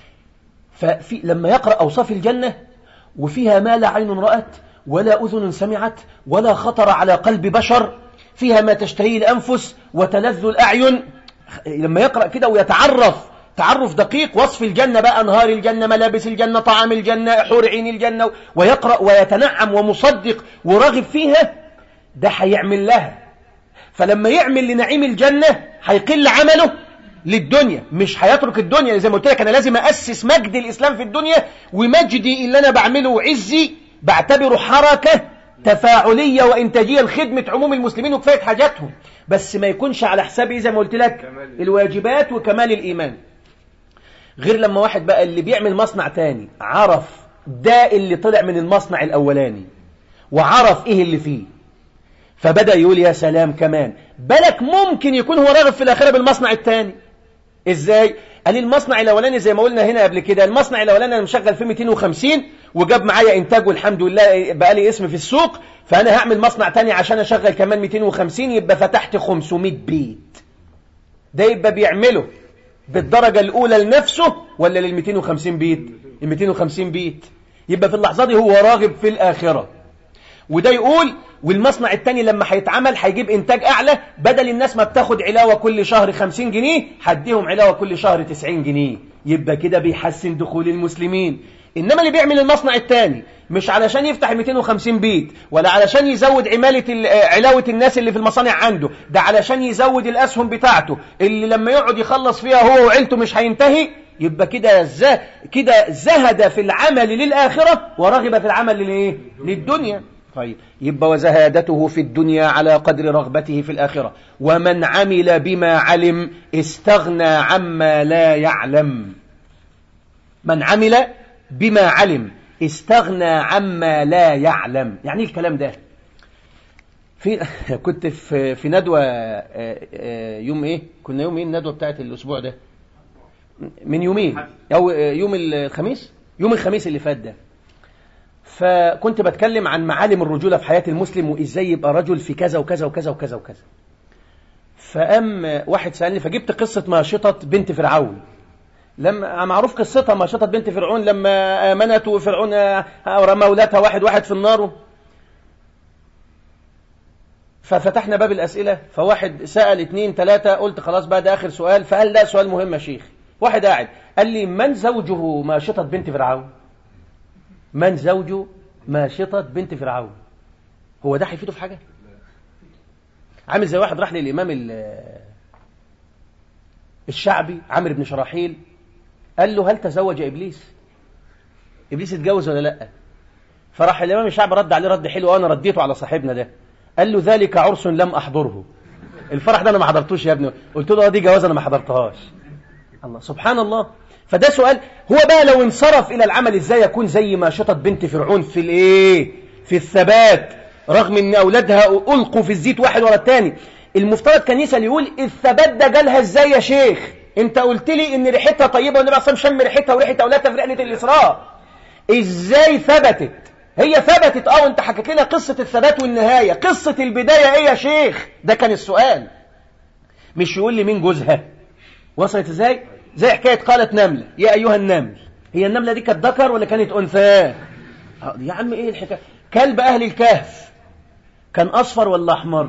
ففي لما يقرأ أوصاف الجنة وفيها ما لا عين رأت ولا أذن سمعت ولا خطر على قلب بشر فيها ما تشتهيه الأنفس وتلذ الأعين لما يقرأ كده ويتعرف تعرف دقيق وصف الجنة بقى أنهار الجنة ملابس الجنة طعام الجنة حور عين الجنة ويقرأ ويتنعم ومصدق وراغب فيها ده هيعمل لها فلما يعمل لنعيم الجنة هيقل عمله للدنيا مش هيترك الدنيا زي ما قلت لك انا لازم اسس مجد الاسلام في الدنيا ومجدي اللي انا بعمله وعزي بعتبره حركه تفاعليه وانتاجيه لخدمه عموم المسلمين وكفايه حاجاتهم بس ما يكونش على حساب زي ما قلت لك الواجبات وكمال الايمان غير لما واحد بقى اللي بيعمل مصنع تاني عرف ده اللي طلع من المصنع الاولاني وعرف ايه اللي فيه فبدأ يقول يا سلام كمان بالك ممكن يكون هو راغب في الآخرة بالمصنع الثاني ازاي قال لي المصنع الاولاني زي ما قلنا هنا قبل كده المصنع الاولاني انا مشغل فيه 250 وجاب معايا انتاج والحمد لله بقى لي اسم في السوق فانا هعمل مصنع تاني عشان اشغل كمان 250 يبقى فتحت 500 بيت ده يبقى بيعمله بالدرجة الاولى لنفسه ولا لل 250 بيت ال 250 بيت يبقى في اللحظة دي هو راغب في الاخرة وده يقول والمصنع التاني لما هيتعمل هيجيب انتاج اعلى بدل الناس ما بتاخد علاوه كل شهر 50 جنيه هديهم علاوه كل شهر 90 جنيه يبقى كده بيحسن دخول المسلمين انما اللي بيعمل المصنع التاني مش علشان يفتح 250 بيت ولا علشان يزود عماله علاوه الناس اللي في المصانع عنده ده علشان يزود الاسهم بتاعته اللي لما يقعد يخلص فيها هو وعيلته مش هينتهي يبقى كده زه كده زهد في العمل للاخره ورغب في العمل للايه للدنيا طيب يبقى وزهادته في الدنيا على قدر رغبته في الآخرة ومن عمل بما علم استغنى عما لا يعلم من عمل بما علم استغنى عما لا يعلم يعني ايه الكلام ده في كنت في في ندوة يوم ايه كنا يوم ايه الندوة بتاعت الاسبوع ده من يومين او يوم الخميس يوم الخميس اللي فات ده فكنت بتكلم عن معالم الرجولة في حياة المسلم وإزاي يبقى رجل في كذا وكذا وكذا وكذا وكذا فأم واحد سألني فجبت قصة ماشطة بنت فرعون لما معروف قصتها ماشطة بنت فرعون لما آمنت وفرعون رمى أولادها واحد واحد في النار ففتحنا باب الأسئلة فواحد سأل اتنين تلاتة قلت خلاص بقى ده آخر سؤال فقال لا سؤال مهم يا شيخ واحد قاعد قال لي من زوجه ماشطة بنت فرعون من زوج ماشطة بنت فرعون هو ده هيفيده في حاجة عامل زي واحد راح للإمام الشعبي عامر بن شراحيل قال له هل تزوج إبليس إبليس اتجوز ولا لأ فراح الإمام الشعبي رد عليه رد حلو وأنا رديته على صاحبنا ده قال له ذلك عرس لم أحضره الفرح ده أنا ما حضرتوش يا ابني قلت له دي جواز أنا ما حضرتهاش الله سبحان الله فده سؤال هو بقى لو انصرف إلى العمل إزاي يكون زي ما شطت بنت فرعون في الإيه في الثبات رغم ان أولادها ألقوا في الزيت واحد ورا الثاني المفترض كان يسأل يقول الثبات ده جالها إزاي يا شيخ انت قلت لي ان ريحتها طيبة والنبي عليه شم ريحتها وريحة أولادها في رحلة الإسراء إزاي ثبتت هي ثبتت اه وانت حكيت لنا قصة الثبات والنهاية قصة البداية ايه يا شيخ ده كان السؤال مش يقول لي مين جوزها وصلت ازاي زي حكاية قالت نملة يا أيها النمل هي النملة دي كانت ذكر ولا كانت أنثى يا عم إيه الحكاية كلب أهل الكهف كان أصفر ولا أحمر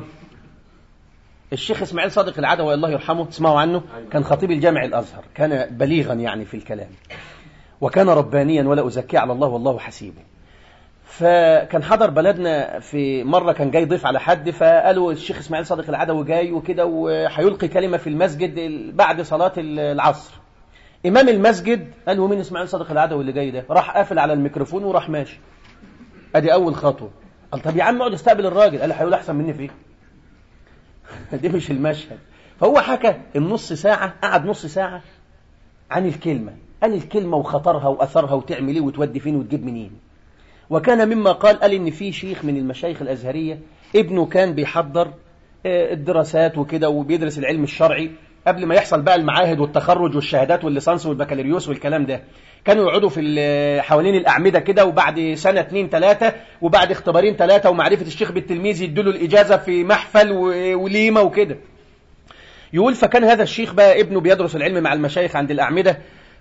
الشيخ إسماعيل صادق العدوي الله يرحمه تسمعوا عنه كان خطيب الجامع الأزهر كان بليغا يعني في الكلام وكان ربانيا ولا أزكي على الله والله حسيبه فكان حضر بلدنا في مرة كان جاي ضيف على حد فقالوا الشيخ إسماعيل صادق العدوي جاي وكده وهيلقي كلمة في المسجد بعد صلاة العصر إمام المسجد قال هو مين إسماعيل صادق العدوي اللي جاي ده راح قافل على الميكروفون وراح ماشي أدي أول خطوة قال طب يا عم اقعد استقبل الراجل قال هيقول أحسن مني فيه دي مش المشهد فهو حكى النص ساعة قعد نص ساعة عن الكلمة قال الكلمة وخطرها وأثرها وتعمل ايه وتودي فين وتجيب منين وكان مما قال قال إن في شيخ من المشايخ الأزهرية ابنه كان بيحضر الدراسات وكده وبيدرس العلم الشرعي قبل ما يحصل بقى المعاهد والتخرج والشهادات والليسانس والبكالوريوس والكلام ده كانوا يقعدوا في حوالين الأعمدة كده وبعد سنة اتنين تلاتة وبعد اختبارين تلاتة ومعرفة الشيخ بالتلميذ يدوا له الإجازة في محفل وليمة وكده يقول فكان هذا الشيخ بقى ابنه بيدرس العلم مع المشايخ عند الأعمدة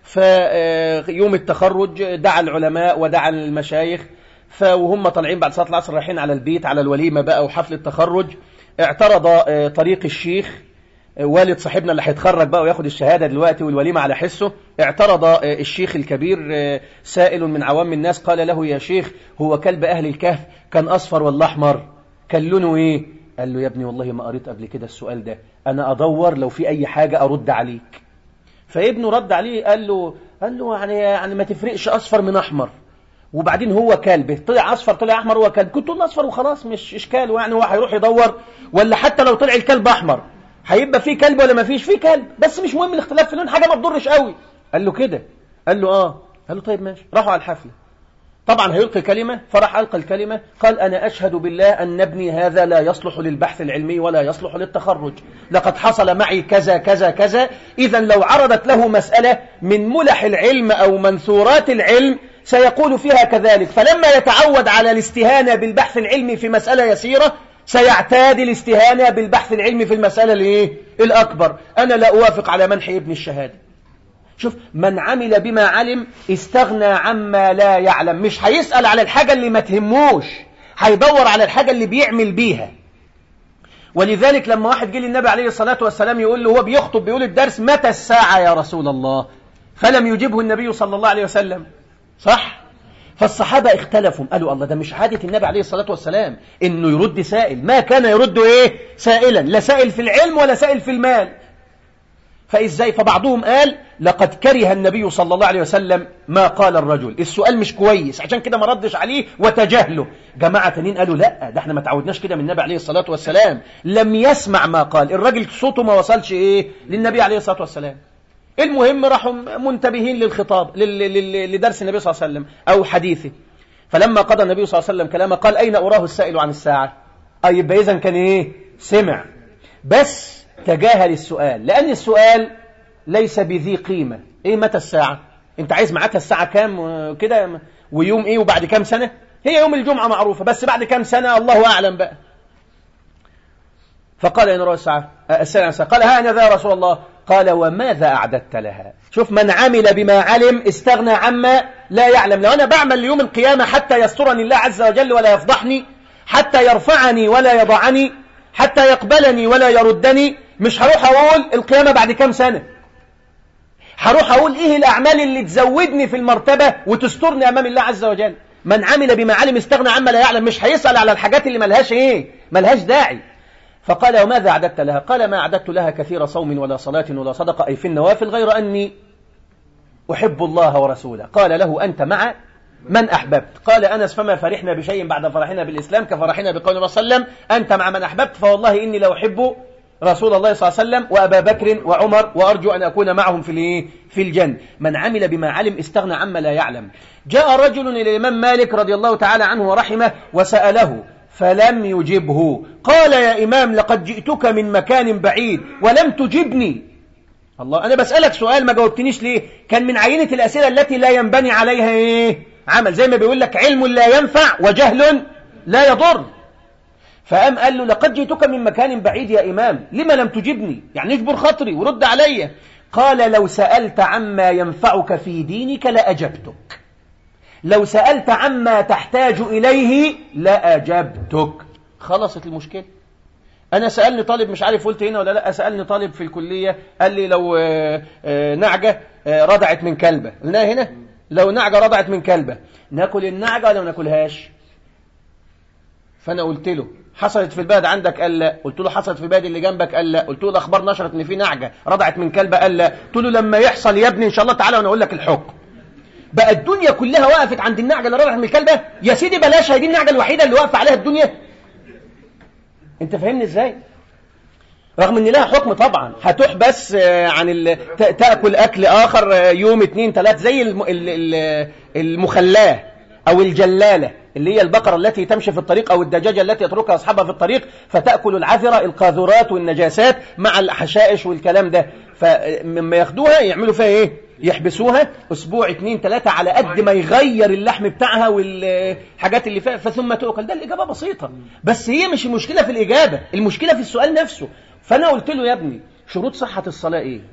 فيوم التخرج دعا العلماء ودعا المشايخ فوهم طالعين بعد صلاة العصر رايحين على البيت على الوليمة بقى وحفل التخرج اعترض طريق الشيخ والد صاحبنا اللي هيتخرج بقى وياخد الشهادة دلوقتي والوليمة على حسه اعترض الشيخ الكبير سائل من عوام الناس قال له يا شيخ هو كلب أهل الكهف كان أصفر ولا أحمر كان لونه إيه قال له يا ابني والله ما قريت قبل كده السؤال ده أنا أدور لو في أي حاجة أرد عليك فابنه رد عليه قال له قال له يعني يعني ما تفرقش أصفر من أحمر وبعدين هو كلب طلع أصفر طلع أحمر هو كلب كنت تقول أصفر وخلاص مش إشكال يعني هو هيروح يدور ولا حتى لو طلع الكلب أحمر هيبقى فيه كلب ولا ما فيش فيه كلب بس مش مهم الاختلاف في اللون حاجة ما تضرش قوي قال له كده قال له آه قال له طيب ماشي راحوا على الحفلة طبعا هيلقي كلمة فراح ألقى الكلمة قال أنا أشهد بالله أن ابني هذا لا يصلح للبحث العلمي ولا يصلح للتخرج لقد حصل معي كذا كذا كذا إذا لو عرضت له مسألة من ملح العلم أو منثورات العلم سيقول فيها كذلك فلما يتعود على الاستهانة بالبحث العلمي في مسألة يسيرة سيعتاد الاستهانة بالبحث العلمي في المسألة الايه الأكبر أنا لا أوافق على منح ابن الشهادة شوف من عمل بما علم استغنى عما لا يعلم مش هيسأل على الحاجة اللي ما تهموش هيدور على الحاجة اللي بيعمل بيها ولذلك لما واحد جه للنبي عليه الصلاة والسلام يقول له هو بيخطب بيقول الدرس متى الساعة يا رسول الله فلم يجبه النبي صلى الله عليه وسلم صح فالصحابة اختلفوا قالوا الله ده مش عادة النبي عليه الصلاة والسلام انه يرد سائل ما كان يرد ايه سائلا لا سائل في العلم ولا سائل في المال فإزاي فبعضهم قال لقد كره النبي صلى الله عليه وسلم ما قال الرجل السؤال مش كويس عشان كده ما ردش عليه وتجاهله جماعة تانيين قالوا لا ده احنا ما تعودناش كده من النبي عليه الصلاة والسلام لم يسمع ما قال الراجل صوته ما وصلش ايه للنبي عليه الصلاة والسلام المهم راحوا منتبهين للخطاب لدرس النبي صلى الله عليه وسلم أو حديثه فلما قضى النبي صلى الله عليه وسلم كلامه قال أين أراه السائل عن الساعة أي يبقى إذن كان إيه سمع بس تجاهل السؤال لأن السؤال ليس بذي قيمة إيه متى الساعة أنت عايز معاك الساعة كام كده ويوم إيه وبعد كام سنة هي يوم الجمعة معروفة بس بعد كام سنة الله أعلم بقى فقال إن رأى الساعة الساعة قال ها أنا ذا يا رسول الله قال وماذا أعددت لها شوف من عمل بما علم استغنى عما لا يعلم لو أنا بعمل ليوم القيامة حتى يسترني الله عز وجل ولا يفضحني حتى يرفعني ولا يضعني حتى يقبلني ولا يردني مش هروح أقول القيامة بعد كام سنة هروح أقول إيه الأعمال اللي تزودني في المرتبة وتسترني أمام الله عز وجل من عمل بما علم استغنى عما لا يعلم مش هيسأل على الحاجات اللي ملهاش إيه ملهاش داعي فقال وماذا أعددت لها قال ما أعددت لها كثير صوم ولا صلاة ولا صدقة أي في النوافل غير أني أحب الله ورسوله قال له أنت مع من أحببت قال أنس فما فرحنا بشيء بعد فرحنا بالإسلام كفرحنا بقول الله صلى الله عليه وسلم أنت مع من أحببت فوالله إني لو أحب رسول الله صلى الله عليه وسلم وأبا بكر وعمر وأرجو أن أكون معهم في في الجنة من عمل بما علم استغنى عما لا يعلم جاء رجل إلى الإمام مالك رضي الله تعالى عنه ورحمه وسأله فلم يجبه قال يا إمام لقد جئتك من مكان بعيد ولم تجبني الله أنا بسألك سؤال ما جاوبتنيش ليه كان من عينة الأسئلة التي لا ينبني عليها إيه عمل زي ما بيقول لك علم لا ينفع وجهل لا يضر فقام قال له لقد جئتك من مكان بعيد يا إمام لما لم تجبني يعني اجبر خطري ورد علي قال لو سألت عما ينفعك في دينك لأجبتك لو سألت عما تحتاج إليه لأجبتك خلصت المشكلة أنا سألني طالب مش عارف قلت هنا ولا لا سألني طالب في الكلية قال لي لو نعجة رضعت من كلبة قلناها هنا لو نعجة رضعت من كلبة ناكل النعجة ولا ما ناكلهاش فأنا قلت له حصلت في البلد عندك قال لا قلت له حصلت في البلد اللي جنبك قال لا قلت له الأخبار نشرت إن في نعجة رضعت من كلبة قال لا قلت له لما يحصل يا ابني إن شاء الله تعالى وأنا أقول لك الحكم بقى الدنيا كلها وقفت عند النعجة اللي رضعت من الكلبة يا سيدي بلاش هي دي النعجة الوحيدة اللي واقفة عليها الدنيا انت فاهمني ازاي رغم ان لها حكم طبعا هتحبس عن ال... تاكل اكل اخر يوم اتنين تلات زي الم... المخلاه او الجلاله اللي هي البقرة التي تمشي في الطريق أو الدجاجة التي يتركها أصحابها في الطريق فتأكل العذرة القاذورات والنجاسات مع الحشائش والكلام ده فمما ياخدوها يعملوا فيها إيه يحبسوها أسبوع اتنين تلاتة على قد ما يغير اللحم بتاعها والحاجات اللي فيها فثم تؤكل ده الإجابة بسيطة بس هي مش المشكلة في الإجابة المشكلة في السؤال نفسه فأنا قلت له يا ابني شروط صحة الصلاة إيه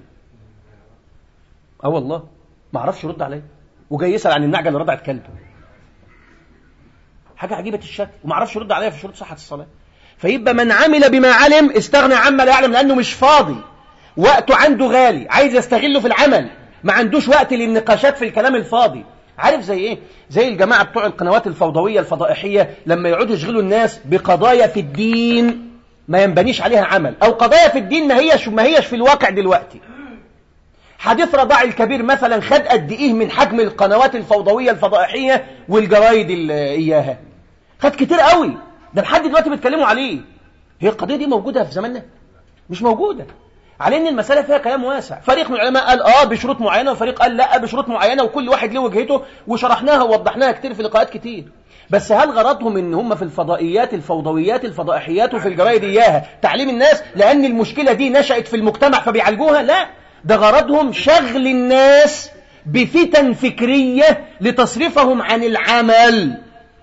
اه والله ما اعرفش يرد عليا وجاي يسأل عن النعجة اللي رضعت كلبه حاجة عجيبة الشكل وما اعرفش يرد عليا في شروط صحة الصلاة فيبقى من عمل بما علم استغنى عما لا يعلم لأنه مش فاضي وقته عنده غالي عايز يستغله في العمل ما عندوش وقت للنقاشات في الكلام الفاضي عارف زي ايه زي الجماعة بتوع القنوات الفوضوية الفضائحية لما يقعدوا يشغلوا الناس بقضايا في الدين ما ينبنيش عليها عمل أو قضايا في الدين ما هيش ما هيش في الواقع دلوقتي حديث رضاع الكبير مثلا خد قد ايه من حجم القنوات الفوضويه الفضائحيه والجرايد اللي اياها خد كتير قوي ده لحد دلوقتي بيتكلموا عليه هي القضيه دي موجوده في زماننا مش موجوده على ان المساله فيها كلام واسع فريق من العلماء قال اه بشروط معينه وفريق قال لا بشروط معينه وكل واحد له وجهته وشرحناها ووضحناها كتير في لقاءات كتير بس هل غرضهم ان هم في الفضائيات الفوضويات الفضائحيات وفي الجرايد اياها تعليم الناس لان المشكله دي نشات في المجتمع فبيعالجوها لا ده غرضهم شغل الناس بفتن فكريه لتصرفهم عن العمل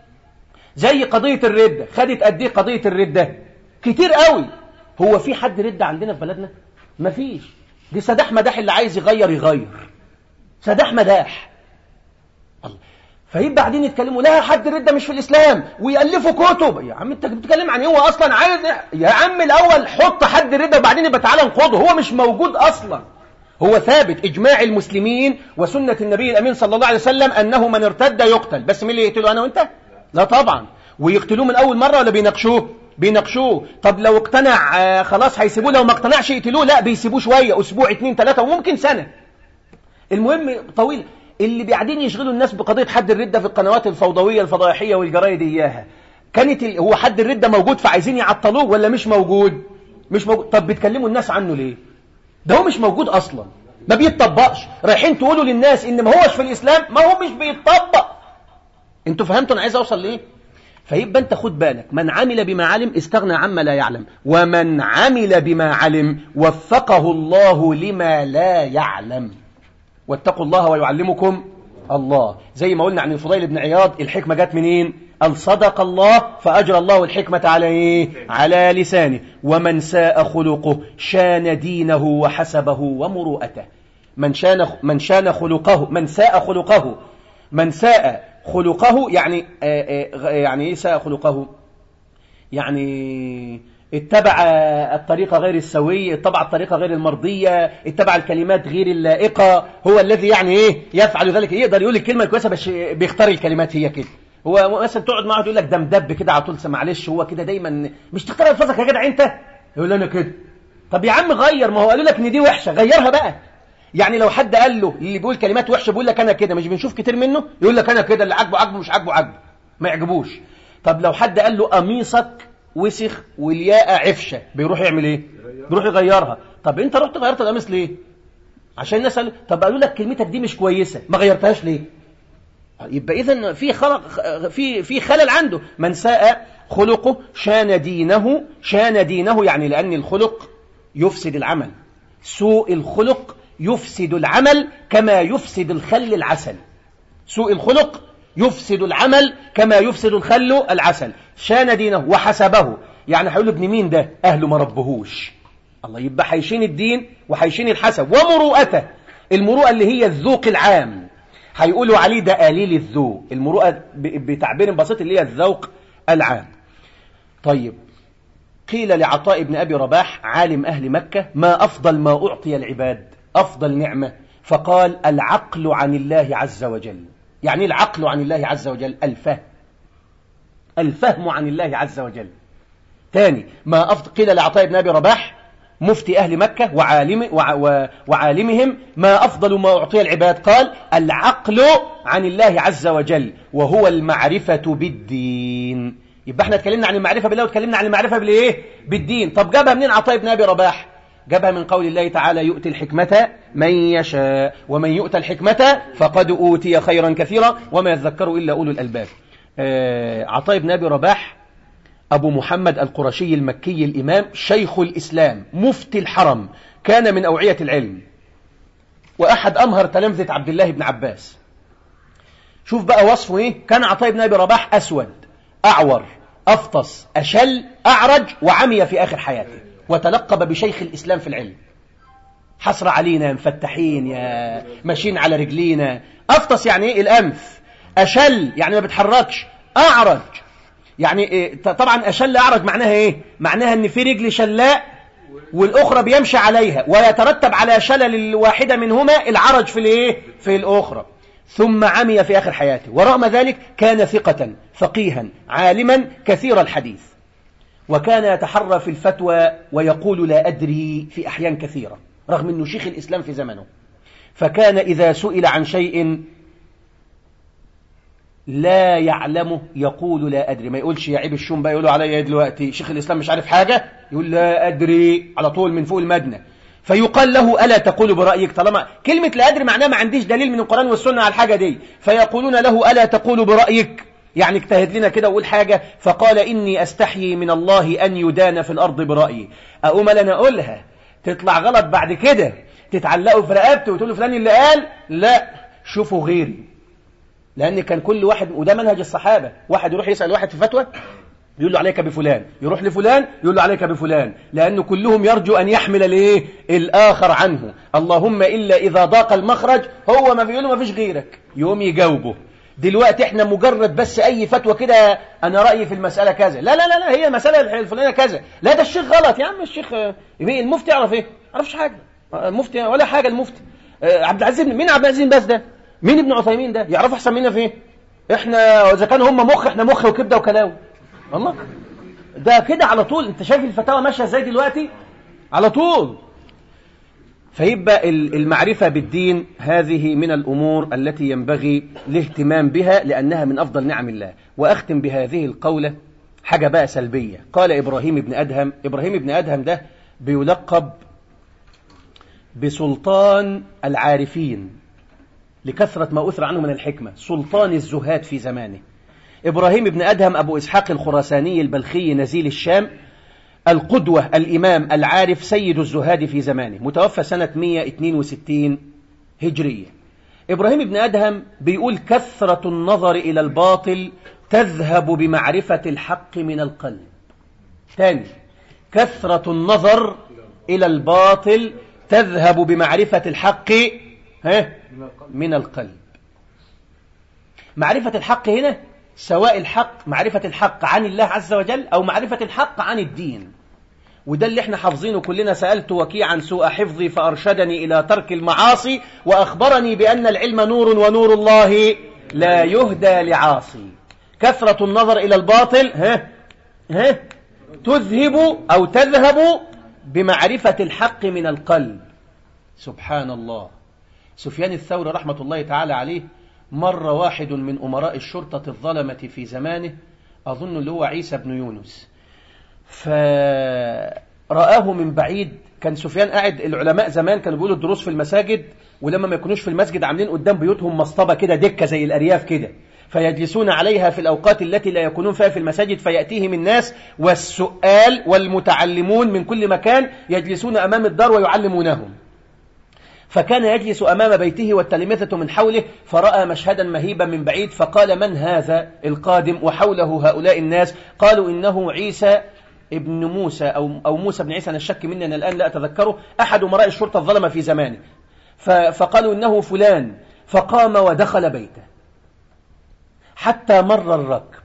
زي قضيه الرده خدت قد ايه قضيه الرده كتير قوي هو في حد رده عندنا في بلدنا مفيش دي سداح مداح اللي عايز يغير يغير سداح مداح الله فيبقى بعدين يتكلموا لا حد رده مش في الاسلام ويالفوا كتب يا عم انت بتتكلم عن ايه هو اصلا عايز يا عم الاول حط حد رده وبعدين يبقى تعالى انقضه هو مش موجود اصلا هو ثابت اجماع المسلمين وسنه النبي الامين صلى الله عليه وسلم انه من ارتد يقتل بس مين اللي يقتله انا وانت لا طبعا ويقتلوه من اول مره ولا بيناقشوه بيناقشوه طب لو اقتنع آه خلاص هيسيبوه لو ما اقتنعش يقتلوه لا بيسيبوه شويه اسبوع اتنين تلاته وممكن سنه المهم طويل اللي قاعدين يشغلوا الناس بقضيه حد الرده في القنوات الفوضويه الفضائحيه والجرايد اياها كانت ال... هو حد الرده موجود فعايزين يعطلوه ولا مش موجود مش موجود طب بتكلموا الناس عنه ليه ده هو مش موجود اصلا ما بيتطبقش رايحين تقولوا للناس ان ما هوش في الاسلام ما هو مش بيتطبق انتوا فهمتوا انا عايز اوصل ليه فيبقى انت خد بالك من عمل بما علم استغنى عما لا يعلم ومن عمل بما علم وفقه الله لما لا يعلم واتقوا الله ويعلمكم الله زي ما قلنا عن الفضيل بن عياض الحكمة جت منين قال صدق الله فأجرى الله الحكمة على إيه؟ على لسانه ومن ساء خلقه شان دينه وحسبه ومروءته من شان من شان خلقه من ساء خلقه من ساء خلقه يعني آآ آآ يعني ايه ساء خلقه يعني اتبع الطريقة غير السوية اتبع الطريقة غير المرضية اتبع الكلمات غير اللائقة هو الذي يعني ايه يفعل ذلك يقدر يقول الكلمة الكويسة بس بيختار الكلمات هي كده هو مثلا تقعد معاه تقول لك ده مدب كده على طول معلش هو كده دايما مش تختار الفاظك يا جدع انت يقول انا كده طب يا عم غير ما هو قالوا لك ان دي وحشه غيرها بقى يعني لو حد قال له اللي بيقول كلمات وحشه بيقول لك انا كده مش بنشوف كتير منه يقول لك انا كده اللي عاجبه عاجبه مش عاجبه عاجبه ما يعجبوش طب لو حد قال له قميصك وسخ والياقه عفشه بيروح يعمل ايه بيروح يغيرها طب انت رحت غيرت القميص ليه عشان الناس قالوا طب قالوا لك كلمتك دي مش كويسه ما غيرتهاش ليه يبقى اذا في خلق في في خلل عنده من ساء خلقه شان دينه شان دينه يعني لان الخلق يفسد العمل سوء الخلق يفسد العمل كما يفسد الخل العسل سوء الخلق يفسد العمل كما يفسد الخل العسل شان دينه وحسبه يعني هيقول ابن مين ده اهله ما ربهوش الله يبقى حيشين الدين وحيشين الحسب ومروءته المروءه اللي هي الذوق العام هيقولوا عليه ده قليل الذوق المروءه بتعبير بسيط اللي هي الذوق العام طيب قيل لعطاء بن ابي رباح عالم اهل مكه ما افضل ما اعطي العباد أفضل نعمة فقال العقل عن الله عز وجل يعني العقل عن الله عز وجل الفهم الفهم عن الله عز وجل ثاني ما أفضل قيل لعطاء بن أبي رباح مفتي أهل مكة وعالم وعالمهم ما أفضل ما أعطي العباد قال العقل عن الله عز وجل وهو المعرفة بالدين يبقى احنا اتكلمنا عن المعرفة بالله واتكلمنا عن المعرفة بالايه بالدين طب جابها منين عطاء بن أبي رباح جابها من قول الله تعالى يؤتي الحكمة من يشاء ومن يؤتى الحكمة فقد أوتي خيرا كثيرا وما يذكر إلا أولو الألباب آه عطاء بن أبي رباح أبو محمد القرشي المكي الإمام شيخ الإسلام مفتي الحرم كان من أوعية العلم وأحد أمهر تلامذة عبد الله بن عباس شوف بقى وصفه إيه كان عطاء بن أبي رباح أسود أعور أفطس أشل أعرج وعمي في آخر حياته وتلقب بشيخ الإسلام في العلم حسر علينا مفتحين يا ماشيين على رجلينا أفطس يعني إيه الأنف أشل يعني ما بتحركش أعرج يعني إيه طبعا أشل أعرج معناها إيه معناها أن في رجل شلاء والأخرى بيمشي عليها ويترتب على شلل الواحدة منهما العرج في الإيه في الأخرى ثم عمي في آخر حياته ورغم ذلك كان ثقة فقيها عالما كثير الحديث وكان يتحرى في الفتوى ويقول لا أدري في أحيان كثيرة رغم أنه شيخ الإسلام في زمنه فكان إذا سئل عن شيء لا يعلمه يقول لا أدري ما يقولش يا عيب الشوم بقى يقولوا عليا دلوقتي شيخ الإسلام مش عارف حاجة يقول لا أدري على طول من فوق المدنة فيقال له ألا تقول برأيك طالما كلمة لا أدري معناها ما عنديش دليل من القرآن والسنة على الحاجة دي فيقولون له ألا تقول برأيك يعني اجتهد لنا كده وقول حاجة فقال إني أستحيي من الله أن يدان في الأرض برأيي أقوم أنا أقولها تطلع غلط بعد كده تتعلقوا في رقبته وتقولوا فلان اللي قال لا شوفوا غيري لأن كان كل واحد وده منهج الصحابة واحد يروح يسأل واحد في فتوى يقول له عليك بفلان يروح لفلان يقول له عليك بفلان لأن كلهم يرجو أن يحمل الايه الآخر عنه اللهم إلا إذا ضاق المخرج هو ما بيقول له ما فيش غيرك يقوم يجاوبه دلوقتي احنا مجرد بس اي فتوى كده انا رايي في المساله كذا لا لا لا, لا هي المساله الفلانيه كذا لا ده الشيخ غلط يا عم الشيخ المفتي يعرف ايه ما يعرفش حاجه المفتي ولا حاجه المفتي عبد العزيز مين عبد العزيز بس ده مين ابن عثيمين ده يعرف احسن منا في ايه احنا اذا كان هم مخ احنا مخ وكبده وكلاوي الله ده كده على طول انت شايف الفتاوى ماشيه ازاي دلوقتي على طول فيبقى المعرفة بالدين هذه من الأمور التي ينبغي الاهتمام بها لأنها من أفضل نعم الله وأختم بهذه القولة حاجة بقى سلبية قال إبراهيم بن أدهم إبراهيم بن أدهم ده بيلقب بسلطان العارفين لكثرة ما أثر عنه من الحكمة سلطان الزهاد في زمانه إبراهيم بن أدهم أبو إسحاق الخراساني البلخي نزيل الشام القدوة الإمام العارف سيد الزهاد في زمانه متوفى سنة 162 هجرية إبراهيم بن أدهم بيقول كثرة النظر إلى الباطل تذهب بمعرفة الحق من القلب تاني كثرة النظر إلى الباطل تذهب بمعرفة الحق من القلب معرفة الحق هنا سواء الحق معرفة الحق عن الله عز وجل أو معرفة الحق عن الدين وده اللي احنا حافظينه كلنا سألت وكيعا سوء حفظي فأرشدني إلى ترك المعاصي وأخبرني بأن العلم نور ونور الله لا يهدى لعاصي كثرة النظر إلى الباطل ها ها تذهب أو تذهب بمعرفة الحق من القلب سبحان الله سفيان الثوري رحمة الله تعالى عليه مر واحد من أمراء الشرطة الظلمة في زمانه أظن اللي هو عيسى بن يونس فرآه من بعيد كان سفيان قاعد العلماء زمان كانوا بيقولوا الدروس في المساجد ولما ما يكونوش في المسجد عاملين قدام بيوتهم مصطبة كده دكة زي الأرياف كده فيجلسون عليها في الأوقات التي لا يكونون فيها في المساجد فيأتيهم الناس والسؤال والمتعلمون من كل مكان يجلسون أمام الدار ويعلمونهم فكان يجلس أمام بيته والتلمذة من حوله فرأى مشهدا مهيبا من بعيد فقال من هذا القادم وحوله هؤلاء الناس قالوا إنه عيسى ابن موسى أو, أو موسى بن عيسى أنا الشك مني أنا الآن لا أتذكره أحد أمراء الشرطة الظلمة في زمانه فقالوا إنه فلان فقام ودخل بيته حتى مر الركب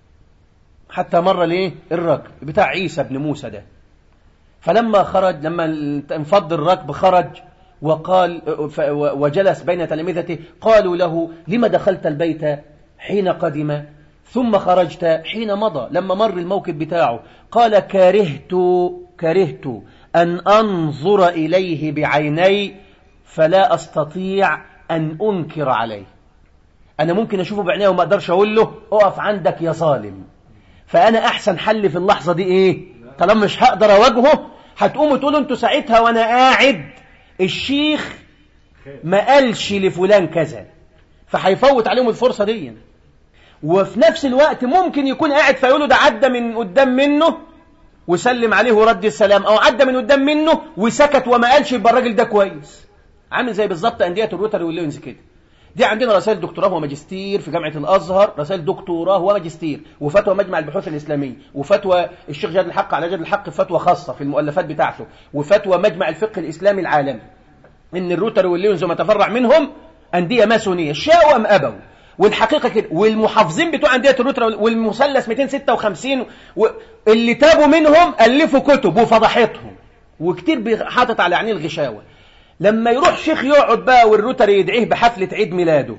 حتى مر ليه الركب بتاع عيسى بن موسى ده فلما خرج لما انفض الركب خرج وقال وجلس بين تلامذته قالوا له لما دخلت البيت حين قدم ثم خرجت حين مضى لما مر الموكب بتاعه قال كرهت كرهت أن أنظر إليه بعيني فلا أستطيع أن أنكر عليه أنا ممكن أشوفه بعيني وما أقدرش أقول له أقف عندك يا ظالم فأنا أحسن حل في اللحظة دي إيه طالما مش هقدر أواجهه هتقوموا تقولوا أنتوا ساعتها وأنا قاعد الشيخ ما قالش لفلان كذا فهيفوت عليهم الفرصة دي وفي نفس الوقت ممكن يكون قاعد فيقولوا ده عدى من قدام منه وسلم عليه ورد السلام او عدى من قدام منه وسكت وما قالش يبقى الراجل ده كويس عامل زي بالظبط انديه الروتري والليونز كده دي عندنا رسائل دكتوراه وماجستير في جامعه الازهر رسائل دكتوراه وماجستير وفتوى مجمع البحوث الاسلاميه وفتوى الشيخ جاد الحق على جاد الحق فتوى خاصه في المؤلفات بتاعته وفتوى مجمع الفقه الاسلامي العالمي ان الروتري والليونز وما تفرع منهم انديه ماسونيه شاءوا ام ابوا والحقيقه كده والمحافظين بتوع انديه الروترا والمثلث 256 اللي تابوا منهم الفوا كتب وفضحتهم وكتير حاطط على عينيه الغشاوه لما يروح شيخ يقعد بقى والروتري يدعيه بحفله عيد ميلاده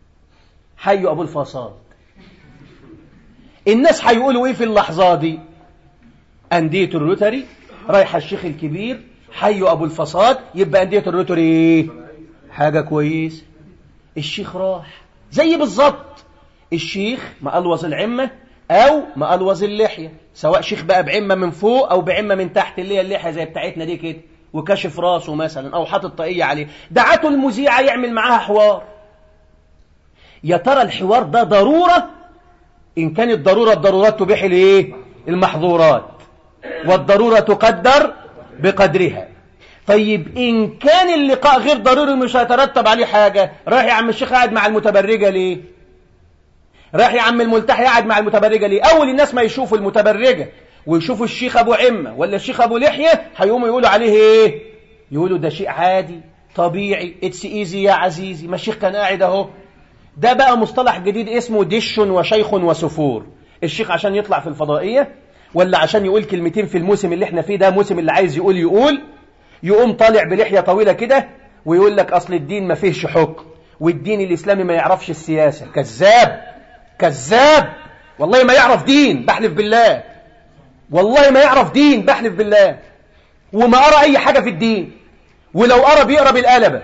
حي ابو الفصاد الناس هيقولوا ايه في اللحظه دي أندية الروتري رايح الشيخ الكبير حي أبو الفصاد يبقى أندية الروتري إيه؟ حاجة كويس الشيخ راح زي بالظبط الشيخ مقلوظ العمة أو مقلوظ اللحية سواء شيخ بقى بعمة من فوق أو بعمة من تحت اللي هي اللحية زي بتاعتنا دي كده وكشف راسه مثلا أو حاطط طاقية عليه دعته المذيعة يعمل معاها حوار يا ترى الحوار ده ضرورة إن كانت ضرورة الضرورات تبيح الإيه؟ المحظورات والضرورة تقدر بقدرها طيب إن كان اللقاء غير ضروري مش هيترتب عليه حاجة رايح يا عم الشيخ قاعد مع المتبرجة ليه رايح يا عم الملتحي قاعد مع المتبرجة ليه أول الناس ما يشوفوا المتبرجة ويشوفوا الشيخ أبو عمة ولا الشيخ أبو لحية هيقوموا يقولوا عليه إيه يقولوا ده شيء عادي طبيعي اتس ايزي يا عزيزي ما الشيخ كان قاعد اهو ده بقى مصطلح جديد اسمه دش وشيخ وسفور الشيخ عشان يطلع في الفضائية ولا عشان يقول كلمتين في الموسم اللي احنا فيه ده موسم اللي عايز يقول يقول يقوم طالع بلحية طويلة كده ويقول لك أصل الدين ما فيهش حكم والدين الإسلامي ما يعرفش السياسة كذاب كذاب والله ما يعرف دين بحلف بالله والله ما يعرف دين بحلف بالله وما أرى أي حاجة في الدين ولو أرى بيقرأ بالقلبة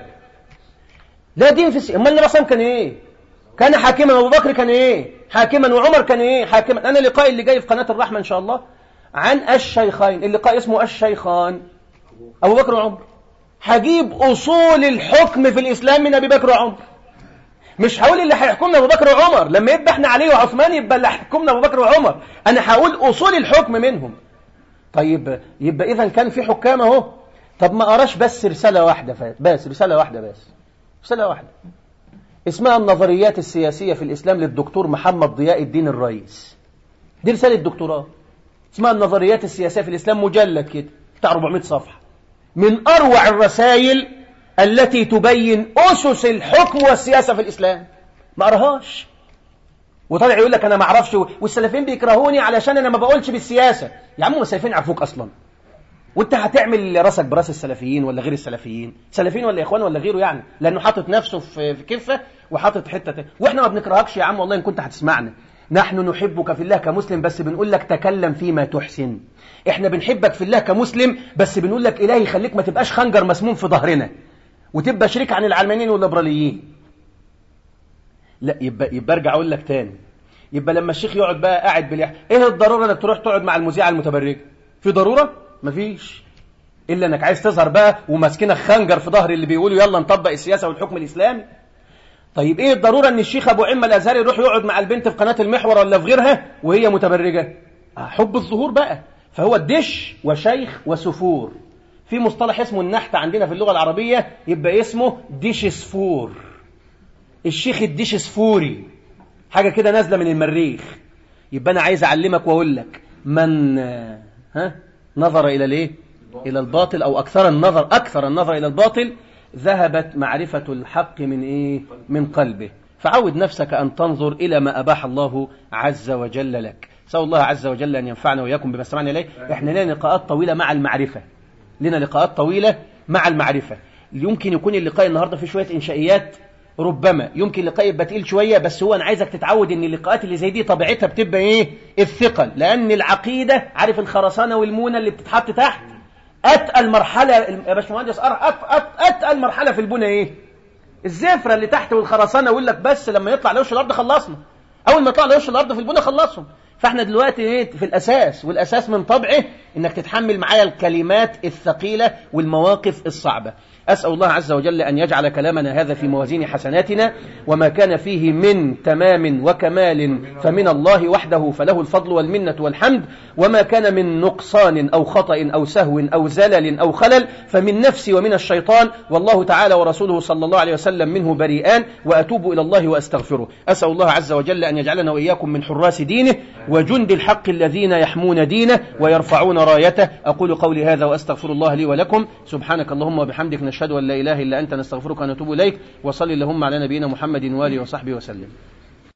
لا دين في السياسة أمال النبي صلى كان إيه كان حاكما أبو بكر كان إيه حاكما وعمر كان إيه حاكما أنا لقائي اللي جاي في قناة الرحمة إن شاء الله عن الشيخين اللقاء اسمه الشيخان أبو بكر وعمر هجيب أصول الحكم في الإسلام من أبي بكر وعمر مش هقول اللي هيحكمنا أبو بكر وعمر لما يبقى احنا علي وعثمان يبقى اللي هيحكمنا أبو بكر وعمر أنا هقول أصول الحكم منهم طيب يبقى إذا كان في حكام أهو طب ما أراش بس رسالة واحدة فات بس رسالة واحدة بس رسالة واحدة اسمها النظريات السياسية في الإسلام للدكتور محمد ضياء الدين الرئيس دي رسالة دكتوراه اسمها النظريات السياسية في الإسلام مجلد كده بتاع 400 صفحة من أروع الرسائل التي تبين أسس الحكم والسياسة في الإسلام ما أرهاش وطالع يقول لك أنا ما أعرفش والسلفيين بيكرهوني علشان أنا ما بقولش بالسياسة يا عم السلفيين عرفوك أصلا وانت هتعمل راسك براس السلفيين ولا غير السلفيين سلفيين ولا اخوان ولا غيره يعني لانه حاطط نفسه في في كفه وحاطط حته تانية. واحنا ما بنكرهكش يا عم والله ان كنت هتسمعنا نحن نحبك في الله كمسلم بس بنقول لك تكلم فيما تحسن احنا بنحبك في الله كمسلم بس بنقول لك الهي خليك ما تبقاش خنجر مسموم في ظهرنا وتبقى شريك عن العلمانيين والليبراليين لا يبقى يبقى ارجع اقول لك تاني يبقى لما الشيخ يقعد بقى قاعد باليح ايه الضروره انك تروح تقعد مع المذيعه المتبرجه في ضروره مفيش الا انك عايز تظهر بقى وماسكينك خنجر في ظهر اللي بيقولوا يلا نطبق السياسه والحكم الاسلامي طيب ايه الضروره ان الشيخ ابو عمه الازهري يروح يقعد مع البنت في قناه المحور ولا في غيرها وهي متبرجه آه حب الظهور بقى فهو دش وشيخ وسفور في مصطلح اسمه النحت عندنا في اللغه العربيه يبقى اسمه ديش سفور الشيخ الديش سفوري حاجه كده نازله من المريخ يبقى انا عايز اعلمك واقول لك من ها نظر الى الايه الى الباطل او اكثر النظر اكثر النظر الى الباطل ذهبت معرفة الحق من إيه؟ من قلبه فعود نفسك أن تنظر إلى ما أباح الله عز وجل لك سأل الله عز وجل أن ينفعنا وإياكم بما سمعنا إليه إحنا لنا لقاءات طويلة مع المعرفة لنا لقاءات طويلة مع المعرفة يمكن يكون اللقاء النهاردة في شوية إنشائيات ربما يمكن لقاء يبقى تقيل شوية بس هو أنا عايزك تتعود إن اللقاءات اللي زي دي طبيعتها بتبقى إيه الثقل لأن العقيدة عارف الخرسانة والمونة اللي بتتحط تحت اتقل مرحله يا باشمهندس اتقل مرحله في البنى ايه الزفره اللي تحت والخرسانه يقول لك بس لما يطلع لوش الارض خلصنا اول ما يطلع لوش الارض في البنى خلصهم فاحنا دلوقتي ايه في الاساس والاساس من طبعه انك تتحمل معايا الكلمات الثقيله والمواقف الصعبه أسأل الله عز وجل أن يجعل كلامنا هذا في موازين حسناتنا وما كان فيه من تمام وكمال فمن الله وحده فله الفضل والمنة والحمد وما كان من نقصان أو خطأ أو سهو أو زلل أو خلل فمن نفسي ومن الشيطان والله تعالى ورسوله صلى الله عليه وسلم منه بريئان وأتوب إلى الله وأستغفره أسأل الله عز وجل أن يجعلنا وإياكم من حراس دينه وجند الحق الذين يحمون دينه ويرفعون رايته أقول قولي هذا وأستغفر الله لي ولكم سبحانك اللهم وبحمدك نشهد أن لا إله إلا أنت نستغفرك ونتوب إليك وصل اللهم على نبينا محمد وآله وصحبه وسلم